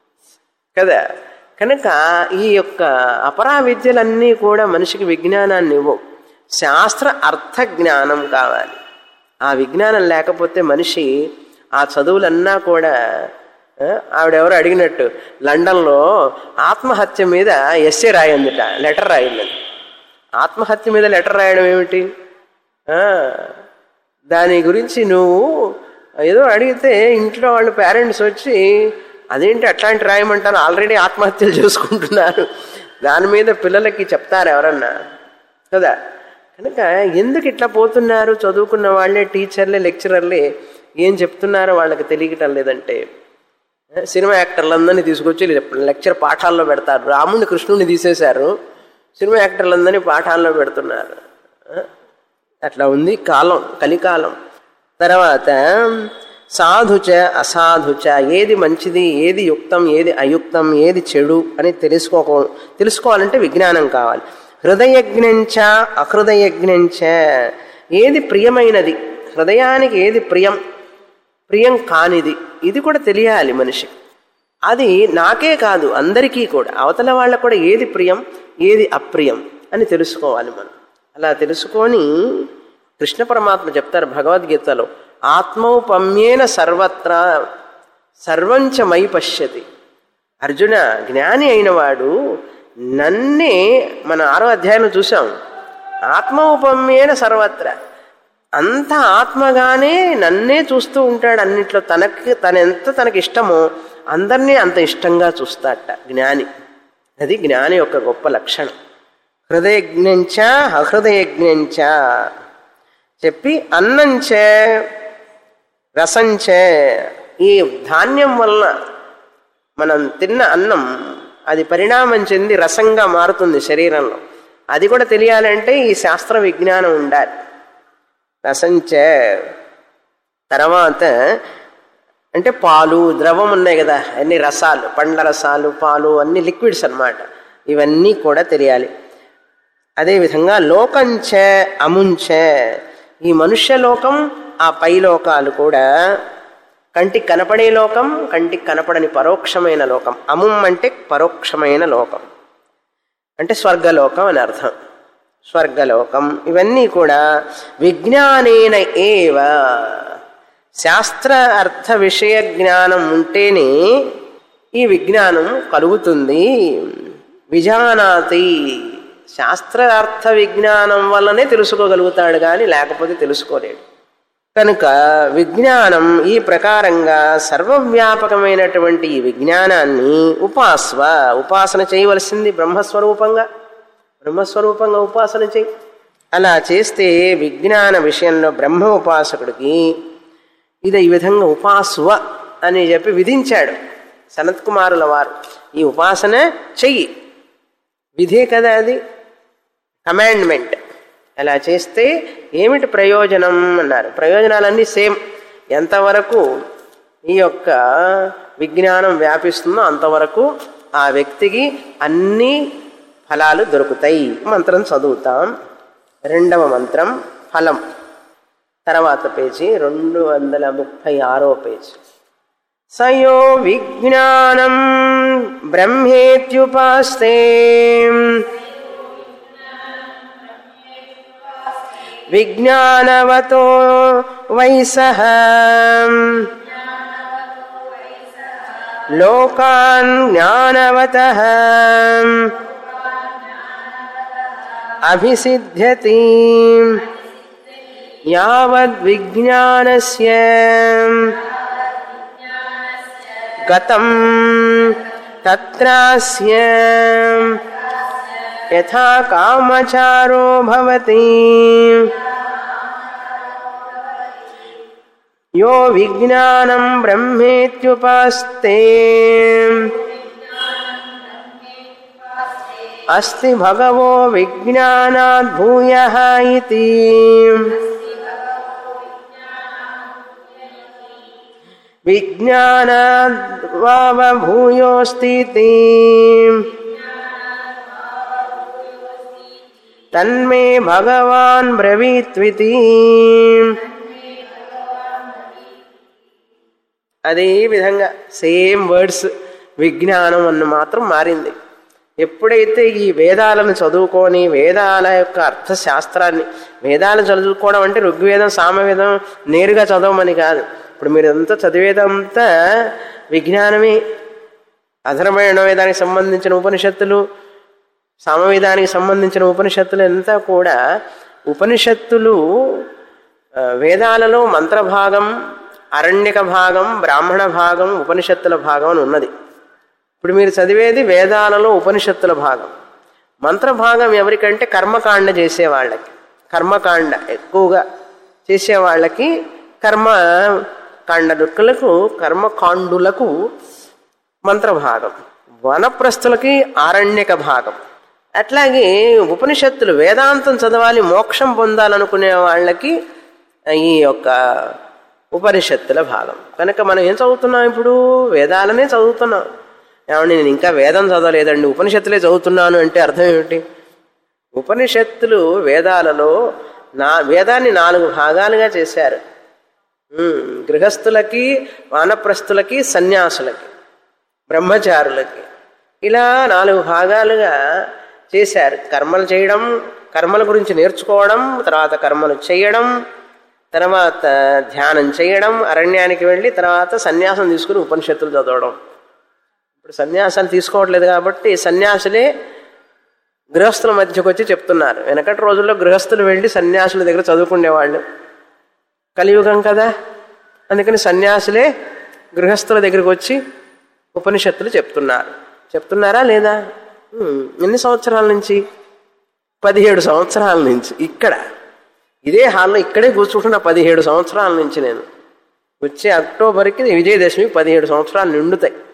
కదా కనుక ఈ యొక్క అపరా విద్యలన్నీ కూడా మనిషికి విజ్ఞానాన్ని ఇవ్వవు శాస్త్ర అర్థ జ్ఞానం కావాలి ఆ విజ్ఞానం లేకపోతే మనిషి ఆ చదువులన్నా కూడా ఆ, ఆవిడెవరో అడిగినట్టు లండన్లో ఆత్మహత్య మీద ఎస్ఏ రాయిందిట లెటర్ రాయిందని ఆత్మహత్య మీద లెటర్ రాయడం ఏమిటి ఆ, దాని గురించి నువ్వు ఏదో అడిగితే ఇంట్లో వాళ్ళు పేరెంట్స్ వచ్చి అదేంటి అట్లాంటి రాయమంటారు ఆల్రెడీ ఆత్మహత్యలు చేసుకుంటున్నారు దాని మీద పిల్లలకి చెప్తారు ఎవరన్నా కదా కనుక ఎందుకు ఇట్లా పోతున్నారు చదువుకున్న వాళ్ళే టీచర్లే లెక్చరర్లే ఏం చెప్తున్నారో వాళ్ళకి తెలియటం లేదంటే సినిమా యాక్టర్లందరినీ తీసుకొచ్చి లెక్చర్ పాఠాల్లో పెడతారు రాముడిని కృష్ణుడిని తీసేశారు సినిమా యాక్టర్లందరినీ పాఠాల్లో పెడుతున్నారు ఆ? అట్లా ఉంది కాలం కలికాలం తర్వాత సాధుచ అసాధుచ ఏది మంచిది ఏది యుక్తం ఏది అయుక్తం ఏది చెడు అని తెలుసుకో తెలుసుకోవాలంటే విజ్ఞానం కావాలి హృదయజ్ఞంచ అహృదయజ్ఞంచ ఏది ప్రియమైనది హృదయానికి ఏది ప్రియం ప్రియం కానిది ఇది కూడా తెలియాలి మనిషి అది నాకే కాదు అందరికీ కూడా అవతల వాళ్ళకు కూడా ఏది ప్రియం ఏది అప్రియం అని తెలుసుకోవాలి మనం అలా తెలుసుకొని కృష్ణ పరమాత్మ చెప్తారు భగవద్గీతలో ఆత్మౌపమ్యేన సర్వత్రా సర్వంచ మై పశ్యతి అర్జున జ్ఞాని అయినవాడు నన్నే మన ఆరో అధ్యాయంలో చూసాం ఆత్మౌపమ్యేన సర్వత్ర అంత ఆత్మగానే నన్నే చూస్తూ ఉంటాడు అన్నిట్లో తనకి తనెంత తనకి ఇష్టమో అందరినీ అంత ఇష్టంగా చూస్తాడట జ్ఞాని అది జ్ఞాని యొక్క గొప్ప లక్షణం హృదయజ్ఞంచ అహృదయజ్ఞంచ చెప్పి అన్నంచే రసంచే ఈ ధాన్యం వలన మనం తిన్న అన్నం అది పరిణామం చెంది రసంగా మారుతుంది శరీరంలో అది కూడా తెలియాలంటే ఈ శాస్త్ర విజ్ఞానం ఉండాలి రసంచ తర్వాత అంటే పాలు ద్రవం ఉన్నాయి కదా అన్ని రసాలు పండ్ల రసాలు పాలు అన్ని లిక్విడ్స్ అన్నమాట ఇవన్నీ కూడా తెలియాలి అదేవిధంగా లోకంచ అముంచ ఈ మనుష్య లోకం ఆ పై లోకాలు కూడా కంటికి కనపడే లోకం కంటికి కనపడని పరోక్షమైన లోకం అముం అంటే పరోక్షమైన లోకం అంటే స్వర్గలోకం అని అర్థం స్వర్గలోకం ఇవన్నీ కూడా విజ్ఞానేన ఏవ శాస్త్ర అర్థ విషయ జ్ఞానం ఉంటేనే ఈ విజ్ఞానం కలుగుతుంది విజానాతి శాస్త్ర అర్థ విజ్ఞానం వల్లనే తెలుసుకోగలుగుతాడు కానీ లేకపోతే తెలుసుకోలేడు కనుక విజ్ఞానం ఈ ప్రకారంగా సర్వవ్యాపకమైనటువంటి ఈ విజ్ఞానాన్ని ఉపాస్వ ఉపాసన చేయవలసింది బ్రహ్మస్వరూపంగా బ్రహ్మస్వరూపంగా ఉపాసన చేయి అలా చేస్తే విజ్ఞాన విషయంలో బ్రహ్మ ఉపాసకుడికి ఇది ఈ విధంగా ఉపాస్వ అని చెప్పి విధించాడు సనత్కుమారుల వారు ఈ ఉపాసన చెయ్యి విధే కదా అది కమాండ్మెంట్ అలా చేస్తే ఏమిటి ప్రయోజనం అన్నారు ప్రయోజనాలన్నీ సేమ్ ఎంతవరకు ఈ యొక్క విజ్ఞానం వ్యాపిస్తుందో అంతవరకు ఆ వ్యక్తికి అన్ని ఫలాలు దొరుకుతాయి మంత్రం చదువుతాం రెండవ మంత్రం ఫలం తర్వాత పేజీ రెండు వందల ముప్పై ఆరో పేజీ సయో విజ్ఞానం బ్రహ్మేత్యుపాస్తే విజ్ఞానవతో వైసహ లోకాన్ జ్ఞానవత అభిసిద్ధ్యతి యావద్విజ్ఞానస్య గతం తత్రాస్య యథా కామచారో భవతి యో విజ్ఞానం బ్రహ్మేత్యుపాస్తే అస్తి భగవో విజ్ఞానాద్ భూయ ఇతి విజ్ఞానాద్వావభూయోస్తి తన్మే భగవాన్ బ్రవీత్వితి అదే విధంగా సేమ్ వర్డ్స్ విజ్ఞానం అన్న మాత్రం మారింది ఎప్పుడైతే ఈ వేదాలను చదువుకొని వేదాల యొక్క అర్థశాస్త్రాన్ని వేదాలను చదువుకోవడం అంటే ఋగ్వేదం సామవేదం నేరుగా చదవమని కాదు ఇప్పుడు మీరు అంతా చదివేదంతా విజ్ఞానమే అధర్మణ వేదానికి సంబంధించిన ఉపనిషత్తులు సామవేదానికి సంబంధించిన ఉపనిషత్తులు అంతా కూడా ఉపనిషత్తులు ఆ, వేదాలలో మంత్రభాగం అరణ్యక భాగం బ్రాహ్మణ భాగం ఉపనిషత్తుల భాగం అని ఉన్నది ఇప్పుడు మీరు చదివేది వేదాలలో ఉపనిషత్తుల భాగం మంత్రభాగం ఎవరికంటే కర్మకాండ చేసేవాళ్ళకి కర్మకాండ ఎక్కువగా చేసేవాళ్ళకి కర్మ కాండలకు కర్మకాండులకు మంత్రభాగం వనప్రస్థులకి ఆరణ్యక భాగం అట్లాగే ఉపనిషత్తులు వేదాంతం చదవాలి మోక్షం పొందాలనుకునే వాళ్ళకి ఈ యొక్క ఉపనిషత్తుల భాగం కనుక మనం ఏం చదువుతున్నాం ఇప్పుడు వేదాలనే చదువుతున్నాం ఏమండి నేను ఇంకా వేదం చదవలేదండి ఉపనిషత్తులే చదువుతున్నాను అంటే అర్థం ఏమిటి ఉపనిషత్తులు వేదాలలో నా వేదాన్ని నాలుగు భాగాలుగా చేశారు ఉమ్, గృహస్థులకి వానప్రస్థులకి సన్యాసులకి బ్రహ్మచారులకి ఇలా నాలుగు భాగాలుగా చేశారు కర్మలు చేయడం కర్మల గురించి నేర్చుకోవడం తర్వాత కర్మలు చేయడం తర్వాత ధ్యానం చేయడం అరణ్యానికి వెళ్ళి తర్వాత సన్యాసం తీసుకుని ఉపనిషత్తులు చదవడం ఇప్పుడు సన్యాసాలు తీసుకోవట్లేదు కాబట్టి సన్యాసులే గృహస్థుల మధ్యకు వచ్చి చెప్తున్నారు వెనకటి రోజుల్లో గృహస్థులు వెళ్ళి సన్యాసుల దగ్గర చదువుకునేవాళ్ళు కలియుగం కదా అందుకని సన్యాసులే గృహస్థుల దగ్గరికి వచ్చి ఉపనిషత్తులు చెప్తున్నారు చెప్తున్నారా లేదా ఉమ్, ఎన్ని సంవత్సరాల నుంచి పదిహేడు సంవత్సరాల నుంచి ఇక్కడ ఇదే హాల్లో ఇక్కడే కూర్చుంటున్న పదిహేడు సంవత్సరాల నుంచి నేను వచ్చే అక్టోబర్కి విజయదశమి పదిహేడు సంవత్సరాలు నిండుతాయి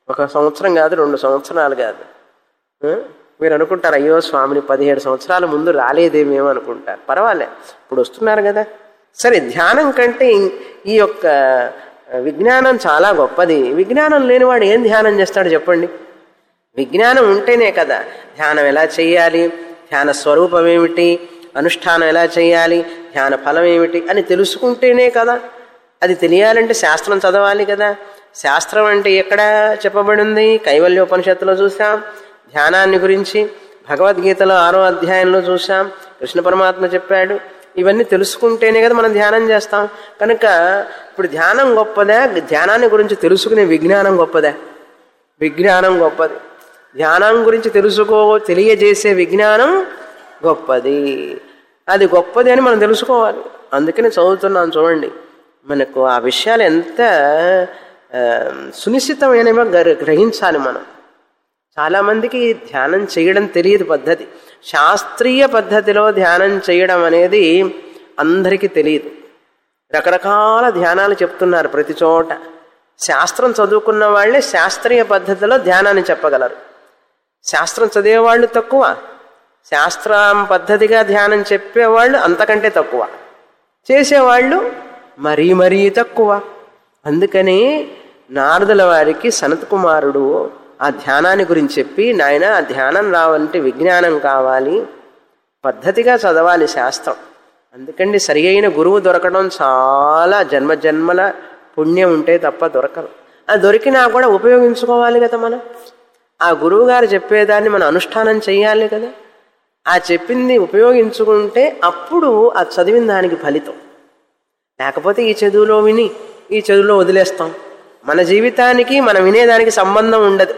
ఒక సంవత్సరం కాదు రెండు సంవత్సరాలు కాదు ఆ? మీరు అనుకుంటారు అయ్యో స్వామిని పదిహేడు సంవత్సరాల ముందు రాలేదేమేమో అనుకుంటారు పర్వాలే ఇప్పుడు వస్తున్నారు కదా సరే ధ్యానం కంటే ఇం- ఈ యొక్క విజ్ఞానం చాలా గొప్పది విజ్ఞానం లేనివాడు ఏం ధ్యానం చేస్తాడు చెప్పండి విజ్ఞానం ఉంటేనే కదా ధ్యానం ఎలా చేయాలి ధ్యాన స్వరూపం ఏమిటి అనుష్ఠానం ఎలా చేయాలి ధ్యాన ఫలం ఏమిటి అని తెలుసుకుంటేనే కదా అది తెలియాలంటే శాస్త్రం చదవాలి కదా శాస్త్రం అంటే ఎక్కడ చెప్పబడింది కైవల్యోపనిషత్తులో చూసాం ధ్యానాన్ని గురించి భగవద్గీతలో ఆరో అధ్యాయంలో చూసాం కృష్ణ పరమాత్మ చెప్పాడు ఇవన్నీ తెలుసుకుంటేనే కదా మనం ధ్యానం చేస్తాం కనుక ఇప్పుడు ధ్యానం గొప్పదా ధ్యానాన్ని గురించి తెలుసుకునే విజ్ఞానం గొప్పదా విజ్ఞానం గొప్పది ధ్యానం గురించి తెలుసుకో తెలియజేసే విజ్ఞానం గొప్పది అది గొప్పది అని మనం తెలుసుకోవాలి అందుకని చదువుతున్నాను చూడండి మనకు ఆ విషయాలు ఎంత ఆ, సునిశ్చితమైనవో గ్ర- గ్రహించాలి మనం చాలామందికి ధ్యానం చేయడం తెలియదు పద్ధతి శాస్త్రీయ పద్ధతిలో ధ్యానం చేయడం అనేది అందరికీ తెలియదు రకరకాల ధ్యానాలు చెప్తున్నారు ప్రతి చోట శాస్త్రం చదువుకున్న వాళ్ళే శాస్త్రీయ పద్ధతిలో ధ్యానాన్ని చెప్పగలరు శాస్త్రం చదివేవాళ్ళు తక్కువ శాస్త్రం పద్ధతిగా ధ్యానం చెప్పేవాళ్ళు అంతకంటే తక్కువ చేసేవాళ్ళు మరీ మరీ తక్కువ అందుకని నారదుల వారికి సనత్ కుమారుడు ఆ ధ్యానాన్ని గురించి చెప్పి నాయన ఆ ధ్యానం రావాలంటే విజ్ఞానం కావాలి పద్ధతిగా చదవాలి శాస్త్రం అందుకండి సరి అయిన గురువు దొరకడం చాలా జన్మ జన్మల పుణ్యం ఉంటే తప్ప దొరకదు ఆ దొరికినా కూడా ఉపయోగించుకోవాలి కదా మనం ఆ గురువు గారు చెప్పేదాన్ని మనం అనుష్ఠానం చేయాలి కదా ఆ చెప్పింది ఉపయోగించుకుంటే అప్పుడు ఆ చదివిన దానికి ఫలితం లేకపోతే ఈ చదువులో విని ఈ చదువులో వదిలేస్తాం మన జీవితానికి మనం వినేదానికి సంబంధం ఉండదు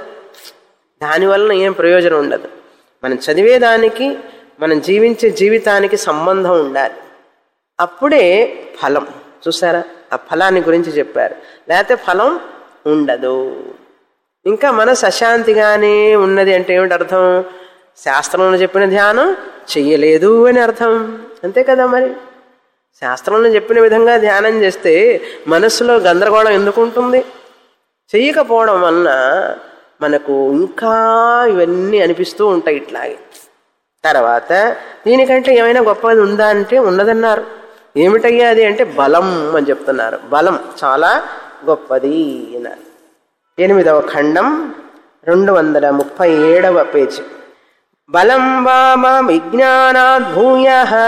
దానివలన ఏం ప్రయోజనం ఉండదు మనం చదివేదానికి మనం జీవించే జీవితానికి సంబంధం ఉండాలి అప్పుడే ఫలం చూసారా ఆ ఫలాన్ని గురించి చెప్పారు లేకపోతే ఫలం ఉండదు ఇంకా మనసు అశాంతిగానే ఉన్నది అంటే ఏమిటి అర్థం శాస్త్రంలో చెప్పిన ధ్యానం చెయ్యలేదు అని అర్థం అంతే కదా మరి శాస్త్రంలో చెప్పిన విధంగా ధ్యానం చేస్తే మనస్సులో గందరగోళం ఎందుకు ఉంటుంది చెయ్యకపోవడం వలన మనకు ఇంకా ఇవన్నీ అనిపిస్తూ ఉంటాయి ఇట్లాగే తర్వాత దీనికంటే ఏమైనా గొప్పది ఉందా అంటే ఉన్నదన్నారు ఏమిటయ్యా అది అంటే బలం అని చెప్తున్నారు బలం చాలా గొప్పది అన్నారు ఎనిమిదవ ఖండం రెండు వందల ముప్పై ఏడవ పేజీ బలం వామ విజ్ఞానాద్ భూయ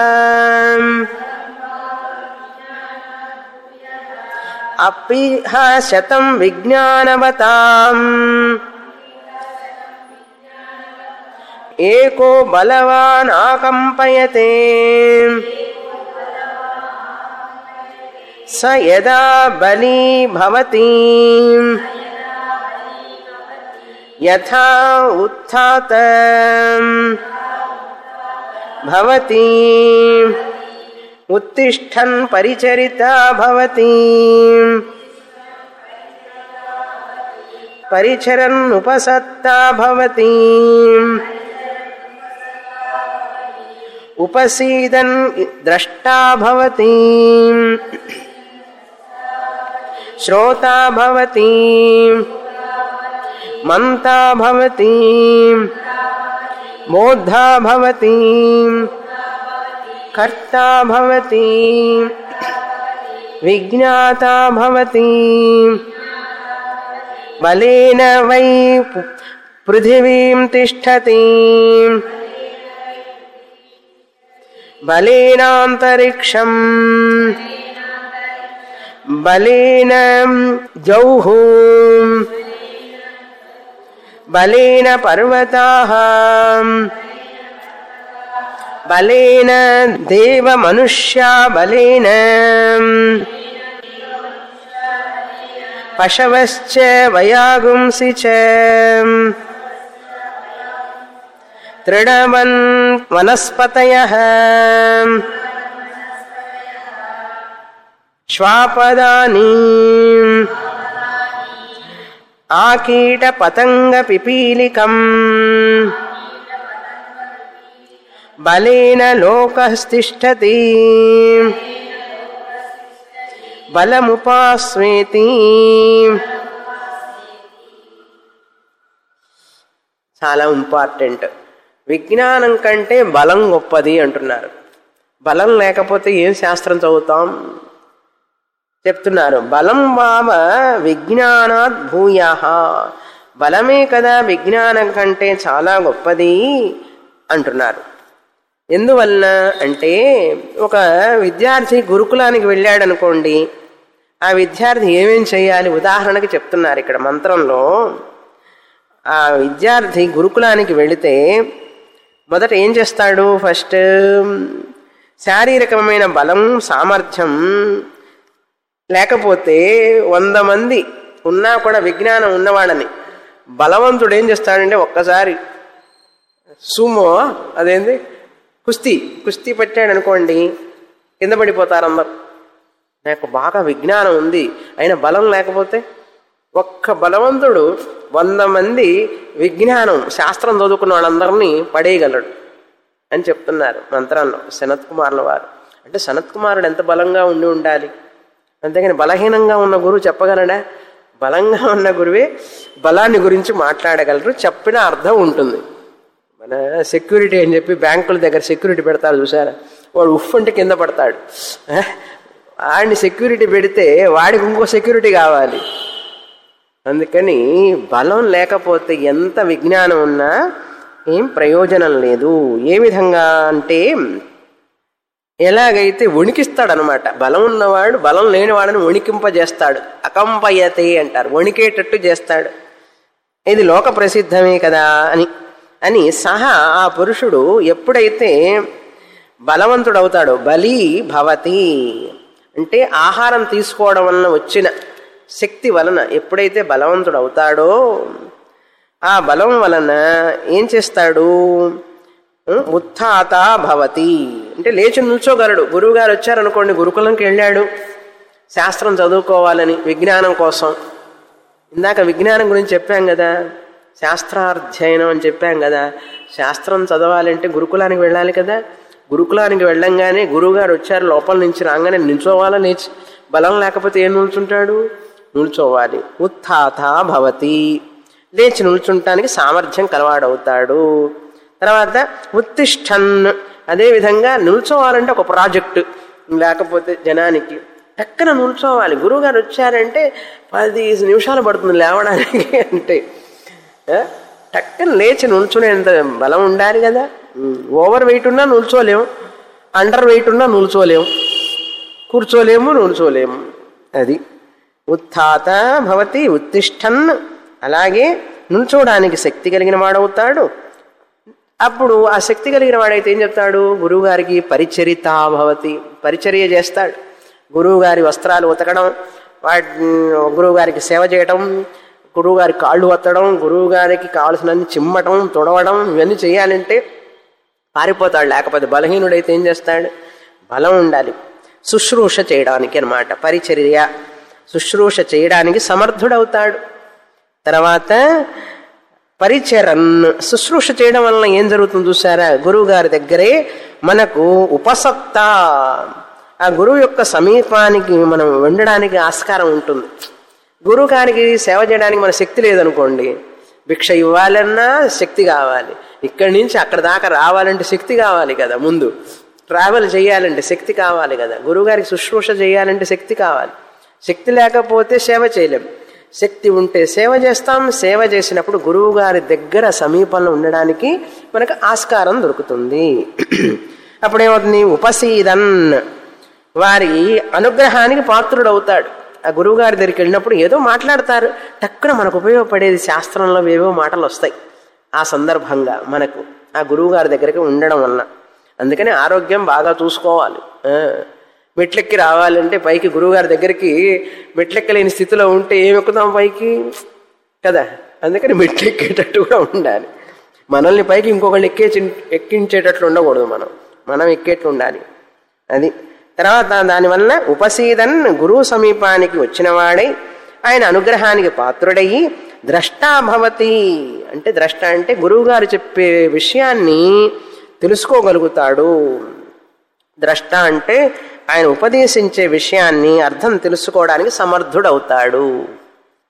అపిహ శతం విజ్ఞానవతాం ఏకో బలవాన్ ఆకంపయతే స యదా బలీ భవతి యథా ఉత్థాత భవతి ఉత్తిష్టన్ పరిచరిత భవతి పరిచరన్ ఉపసత్తా భవతి ఉపసీదన్ ద్రష్టా భవతి శ్రోతా భవతి మంతా భవతి బోద్ధా భవతి కర్తా భవతి విజ్ఞాతా భవతి బలేన వై పు- పృథివీం తిష్టతి బలేనాంతరిక్షం బలేన జౌః బలేన పర్వతాః బలేన దేవమనుష్యా బలేన పశవశ్చ వయాగుంసి చ తృణవన్ వనస్పతయ శ్వాపదాని ఆకీట పతంగ పిపీలికం బలేన లోకస్తిష్టతి బలముపాస్వేతి చాలా ఇంపార్టెంట్ విజ్ఞానం కంటే బలం గొప్పది అంటున్నారు బలం లేకపోతే ఏం శాస్త్రం చదువుతాం చెప్తున్నారు బలం వావ విజ్ఞానాత్ భూయ బలమే కదా విజ్ఞానం కంటే చాలా గొప్పది అంటున్నారు ఎందువలన అంటే ఒక విద్యార్థి గురుకులానికి వెళ్ళాడు అనుకోండి ఆ విద్యార్థి ఏమేం చేయాలి ఉదాహరణకి చెప్తున్నారు ఇక్కడ మంత్రంలో ఆ విద్యార్థి గురుకులానికి వెళితే మొదట ఏం చేస్తాడు ఫస్ట్ శారీరకమైన బలం సామర్థ్యం లేకపోతే వంద మంది ఉన్నా కూడా విజ్ఞానం ఉన్నవాడని బలవంతుడు ఏం చేస్తాడంటే ఒక్కసారి సుమో అదేంది కుస్తీ కుస్తీ పెట్టాడు అనుకోండి కింద పడిపోతారు అందరు నాకు బాగా విజ్ఞానం ఉంది అయినా బలం లేకపోతే ఒక్క బలవంతుడు వంద మంది విజ్ఞానం శాస్త్రం చదువుకున్న వాళ్ళందరినీ పడేయగలడు అని చెప్తున్నారు మంత్రంలో సనత్ కుమారుల వారు అంటే సనత్ కుమారుడు ఎంత బలంగా ఉండి ఉండాలి అంతేగాని బలహీనంగా ఉన్న గురువు చెప్పగలడా బలంగా ఉన్న గురువే బలాన్ని గురించి మాట్లాడగలరు చెప్పిన అర్థం ఉంటుంది మన సెక్యూరిటీ అని చెప్పి బ్యాంకుల దగ్గర సెక్యూరిటీ పెడతారు చూసారా వాడు ఉఫ్ అంటే కింద పడతాడు వాడిని సెక్యూరిటీ పెడితే వాడికి ఇంకో సెక్యూరిటీ కావాలి అందుకని బలం లేకపోతే ఎంత విజ్ఞానం ఉన్నా ఏం ప్రయోజనం లేదు ఏ విధంగా అంటే ఎలాగైతే వణికిస్తాడు అనమాట బలం ఉన్నవాడు బలం లేనివాడని వణికింపజేస్తాడు అకంపయతే అంటారు వణికేటట్టు చేస్తాడు ఇది లోక ప్రసిద్ధమే కదా అని అని సహా ఆ పురుషుడు ఎప్పుడైతే బలవంతుడవుతాడో బలి భవతి అంటే ఆహారం తీసుకోవడం వలన వచ్చిన శక్తి వలన ఎప్పుడైతే బలవంతుడు అవుతాడో ఆ బలం వలన ఏం చేస్తాడు ఉత్థాత భవతి అంటే లేచి నిల్చోగలడు గురువు గారు వచ్చారనుకోండి గురుకులంకి వెళ్ళాడు శాస్త్రం చదువుకోవాలని విజ్ఞానం కోసం ఇందాక విజ్ఞానం గురించి చెప్పాం కదా శాస్త్రాధ్యయనం అని చెప్పాం కదా శాస్త్రం చదవాలంటే గురుకులానికి వెళ్ళాలి కదా గురుకులానికి వెళ్ళంగానే గురువుగారు వచ్చారు లోపల నుంచి రాగానే నిల్చోవాలా లేచి బలం లేకపోతే ఏం నిల్చుంటాడు నిల్చోవాలి ఉత్థాత భవతి లేచి నిల్చుంటానికి సామర్థ్యం కలవాడవుతాడు తర్వాత ఉత్తిష్టన్ అదేవిధంగా నిల్చోవాలంటే ఒక ప్రాజెక్టు లేకపోతే జనానికి టక్కన నిల్చోవాలి గురువుగారు వచ్చారంటే పది నిమిషాలు పడుతుంది లేవడానికి అంటే టక్కన లేచి నిల్చునేంత బలం ఉండాలి కదా ఓవర్ వెయిట్ ఉన్నా నిల్చోలేము అండర్ వెయిట్ ఉన్నా నిల్చోలేము కూర్చోలేము నిల్చోలేము అది ఉత్థాత భవతి ఉత్తిష్టన్ అలాగే నిల్చోడానికి శక్తి కలిగిన వాడవుతాడు అప్పుడు ఆ శక్తి కలిగిన వాడైతే ఏం చెప్తాడు గురువుగారికి పరిచరిత భవతి పరిచర్య చేస్తాడు గురువుగారి వస్త్రాలు ఉతకడం వాటి గురువుగారికి సేవ చేయడం గురువుగారి కాళ్ళు వత్తడం గురువుగారికి కావలసినన్ని చిమ్మటం తుడవడం ఇవన్నీ చేయాలంటే పారిపోతాడు లేకపోతే బలహీనుడైతే ఏం చేస్తాడు బలం ఉండాలి శుశ్రూష చేయడానికి అనమాట పరిచర్య శుశ్రూష చేయడానికి సమర్థుడవుతాడు తర్వాత పరిచరన్ శుశ్రూష చేయడం వలన ఏం జరుగుతుంది చూసారా గురువు గారి దగ్గరే మనకు ఉపసక్త ఆ గురువు యొక్క సమీపానికి మనం ఉండడానికి ఆస్కారం ఉంటుంది గురువు గారికి సేవ చేయడానికి మన శక్తి లేదనుకోండి భిక్ష ఇవ్వాలన్నా శక్తి కావాలి ఇక్కడి నుంచి అక్కడ దాకా రావాలంటే శక్తి కావాలి కదా ముందు ట్రావెల్ చేయాలంటే శక్తి కావాలి కదా గురువుగారికి శుశ్రూష చేయాలంటే శక్తి కావాలి శక్తి లేకపోతే సేవ చేయలేం శక్తి ఉంటే సేవ చేస్తాం సేవ చేసినప్పుడు గురువు గారి దగ్గర సమీపంలో ఉండడానికి మనకు ఆస్కారం దొరుకుతుంది అప్పుడేమవుతుంది ఉపసీదన్ వారి అనుగ్రహానికి పాత్రుడవుతాడు ఆ గురువు గారి దగ్గరికి వెళ్ళినప్పుడు ఏదో మాట్లాడతారు టక్కున మనకు ఉపయోగపడేది శాస్త్రంలో ఏవో మాటలు వస్తాయి ఆ సందర్భంగా మనకు ఆ గురువు గారి దగ్గరికి ఉండడం వలన అందుకని ఆరోగ్యం బాగా చూసుకోవాలి మెట్లెక్కి రావాలంటే పైకి గురువుగారి దగ్గరికి మెట్లెక్కలేని స్థితిలో ఉంటే ఏం ఎక్కుతాం పైకి కదా అందుకని మెట్లెక్కేటట్టు కూడా ఉండాలి మనల్ని పైకి ఇంకొకళ్ళు ఎక్కే ఎక్కించేటట్లు ఉండకూడదు మనం మనం ఎక్కేట్లు ఉండాలి అది తర్వాత దానివల్ల ఉపసీదన్ గురువు సమీపానికి వచ్చినవాడై ఆయన అనుగ్రహానికి పాత్రుడయి ద్రష్టాభవతి అంటే ద్రష్ట అంటే గురువుగారు చెప్పే విషయాన్ని తెలుసుకోగలుగుతాడు ద్రష్ట అంటే ఆయన ఉపదేశించే విషయాన్ని అర్థం తెలుసుకోవడానికి సమర్థుడవుతాడు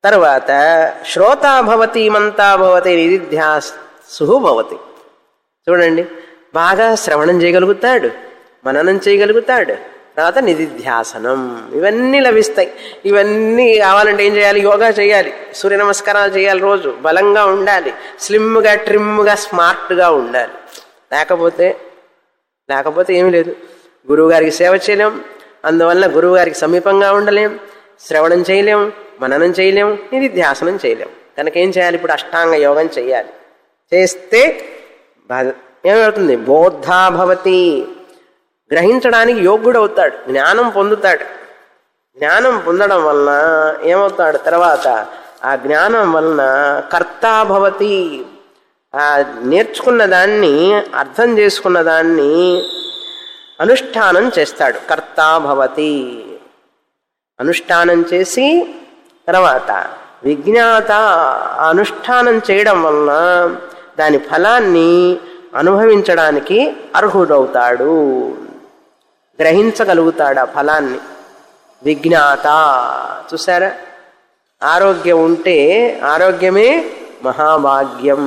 తర్వాత శ్రోతా భవతి మంతా భవతి నిధిధ్యాసు భవతి చూడండి బాగా శ్రవణం చేయగలుగుతాడు మననం చేయగలుగుతాడు తర్వాత నిధిధ్యాసనం ఇవన్నీ లభిస్తాయి ఇవన్నీ కావాలంటే ఏం చేయాలి యోగా చేయాలి సూర్య నమస్కారాలు చేయాలి రోజు బలంగా ఉండాలి స్లిమ్గా ట్రిమ్గా స్మార్ట్గా ఉండాలి లేకపోతే లేకపోతే ఏమీ లేదు గురువుగారికి సేవ చేయలేం అందువల్ల గురువుగారికి సమీపంగా ఉండలేం శ్రవణం చేయలేం మననం చేయలేం నిధిధ్యాసనం చేయలేం కనుక ఏం చేయాలి ఇప్పుడు అష్టాంగ యోగం చేయాలి చేస్తే బ- ఏమవుతుంది బోద్ధా భవతి గ్రహించడానికి యోగ్యుడు అవుతాడు జ్ఞానం పొందుతాడు జ్ఞానం పొందడం వలన ఏమవుతాడు తర్వాత ఆ జ్ఞానం వలన కర్తా భవతి ఆ నేర్చుకున్న దాన్ని అర్థం చేసుకున్న దాన్ని అనుష్ఠానం చేస్తాడు కర్తా భవతి అనుష్ఠానం చేసి తర్వాత విజ్ఞాత ఆ అనుష్ఠానం చేయడం వలన దాని ఫలాన్ని అనుభవించడానికి అర్హుడవుతాడు గ్రహించగలుగుతాడు ఆ ఫలాన్ని విజ్ఞాత చూసారా ఆరోగ్యం ఉంటే ఆరోగ్యమే మహాభాగ్యం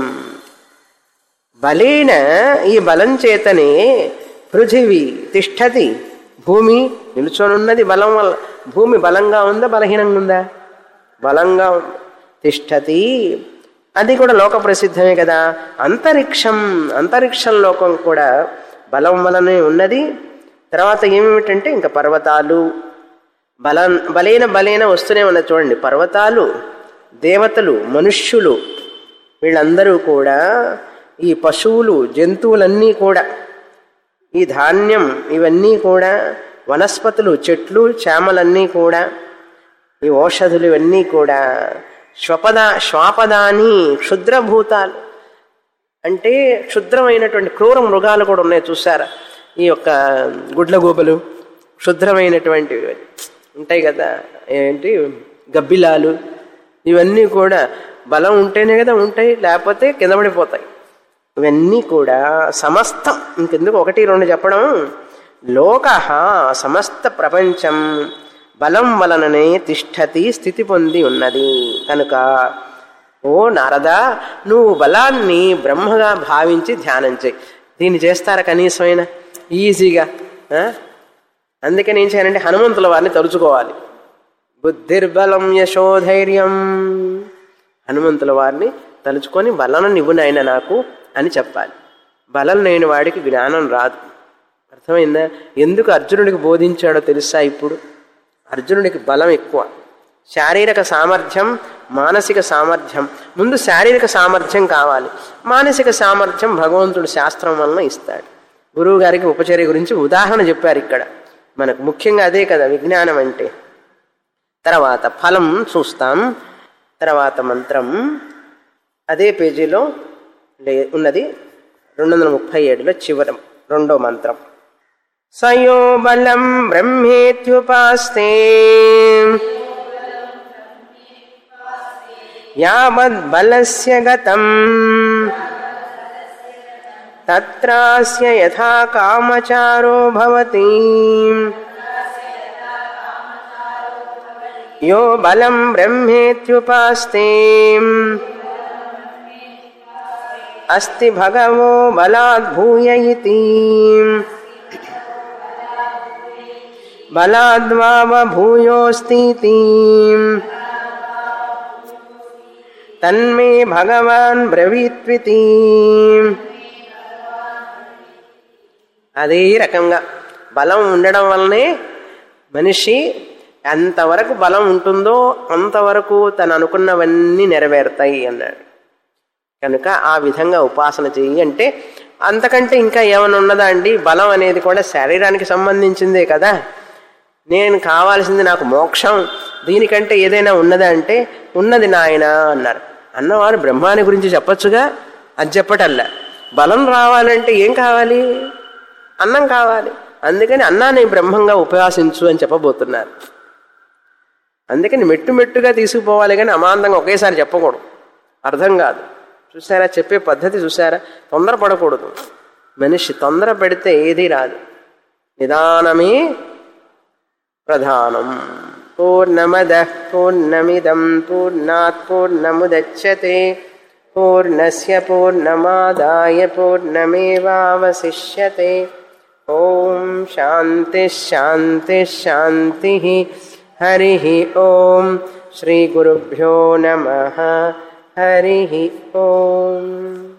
బలేన ఈ బలం చేతనే పృథివీ తిష్టతి భూమి నిలుచొనున్నది బలం వల్ల భూమి బలంగా ఉందా బలహీనంగా ఉందా బలంగా ఉంది తిష్టతి అది కూడా లోక ప్రసిద్ధమే కదా అంతరిక్షం అంతరిక్షం లోకం కూడా బలం వలనే ఉన్నది తర్వాత ఏమిటంటే ఇంకా పర్వతాలు బల బలైన బలైన వస్తూనే ఉన్నది చూడండి పర్వతాలు దేవతలు మనుష్యులు వీళ్ళందరూ కూడా ఈ పశువులు జంతువులన్నీ కూడా ఈ ధాన్యం ఇవన్నీ కూడా వనస్పతులు చెట్లు చేమలన్నీ కూడా ఈ ఔషధులు ఇవన్నీ కూడా శ్వపద శ్వాపదాని క్షుద్రభూతాలు అంటే క్షుద్రమైనటువంటి క్రూర మృగాలు కూడా ఉన్నాయి చూసారా ఈ యొక్క గుడ్లగూబలు క్షుద్రమైనటువంటివి ఉంటాయి కదా ఏంటి గబ్బిలాలు ఇవన్నీ కూడా బలం ఉంటేనే కదా ఉంటాయి లేకపోతే కింద పడిపోతాయి ఇవన్నీ కూడా సమస్తం ఇంకెందుకు ఒకటి రెండు చెప్పడం లోక సమస్త ప్రపంచం బలం వలననే తిష్టతి స్థితి పొంది ఉన్నది కనుక ఓ నారద నువ్వు బలాన్ని బ్రహ్మగా భావించి ధ్యానం చేయి దీన్ని చేస్తారా కనీసమైన ఈజీగా ఆ? అందుకని ఏం చేయాలంటే హనుమంతుల వారిని తలుచుకోవాలి బుద్ధిర్బలం యశోధైర్యం హనుమంతుల వారిని తలుచుకొని బలం నివ్వు నాయన నాకు అని చెప్పాలి బలం లేని వాడికి జ్ఞానం రాదు అర్థమైందా ఎందుకు అర్జునుడికి బోధించాడో తెలుసా ఇప్పుడు అర్జునుడికి బలం ఎక్కువ శారీరక సామర్థ్యం మానసిక సామర్థ్యం ముందు శారీరక సామర్థ్యం కావాలి మానసిక సామర్థ్యం భగవంతుడు శాస్త్రం వలన ఇస్తాడు గురువు గారికి ఉపచర్య గురించి ఉదాహరణ చెప్పారు ఇక్కడ మనకు ముఖ్యంగా అదే కదా విజ్ఞానం అంటే తర్వాత ఫలం చూస్తాం తర్వాత మంత్రం అదే పేజీలో లే ఉన్నది రెండు వందల ముప్పై ఏడులో చివరం రెండో మంత్రం సయో బలం బ్రహ్మేత్యుపాస్తే యావద్బలస్య గతం తత్రాస్య యథా కామచారో భవతి యో బలం బ్రహ్మేత్యుపాస్తే అస్తి భగవో బలాద్భూయ ఇతి బలాద్వావభూయోస్తి తన్మే భగవాన్ బ్రవీత్వితి అదే రకంగా బలం ఉండడం వల్లనే మనిషి ఎంతవరకు బలం ఉంటుందో అంతవరకు తను అనుకున్నవన్నీ నెరవేరుతాయి అన్నాడు కనుక ఆ విధంగా ఉపాసన చెయ్యి అంటే అంతకంటే ఇంకా ఏమైనా ఉన్నదా అండి బలం అనేది కూడా శరీరానికి సంబంధించిందే కదా నేను కావాల్సింది నాకు మోక్షం దీనికంటే ఏదైనా ఉన్నదా అంటే ఉన్నది నాయన అన్నారు అన్నవారు బ్రహ్మాని గురించి చెప్పొచ్చుగా అది చెప్పటల్లా బలం రావాలంటే ఏం కావాలి అన్నం కావాలి అందుకని అన్నాన్ని బ్రహ్మంగా ఉపవాసించు అని చెప్పబోతున్నారు అందుకని మెట్టు మెట్టుగా తీసుకుపోవాలి కానీ అమాంతంగా ఒకేసారి చెప్పకూడదు అర్థం కాదు చూసారా చెప్పే పద్ధతి చూసారా తొందరపడకూడదు మనిషి తొందర పెడితే ఏదీ రాదు నిదానమే ప్రధానం पूर्णमदः पूर्णमिदं पूर्णात् पूर्णमुदच्छते पूर्णस्य पूर्णमादाय पूर्णमेवावशिष्यते ॐ शान्तिश्शान्तिश्शान्तिः हरिः ॐ श्रीगुरुभ्यो नमः हरिः ॐ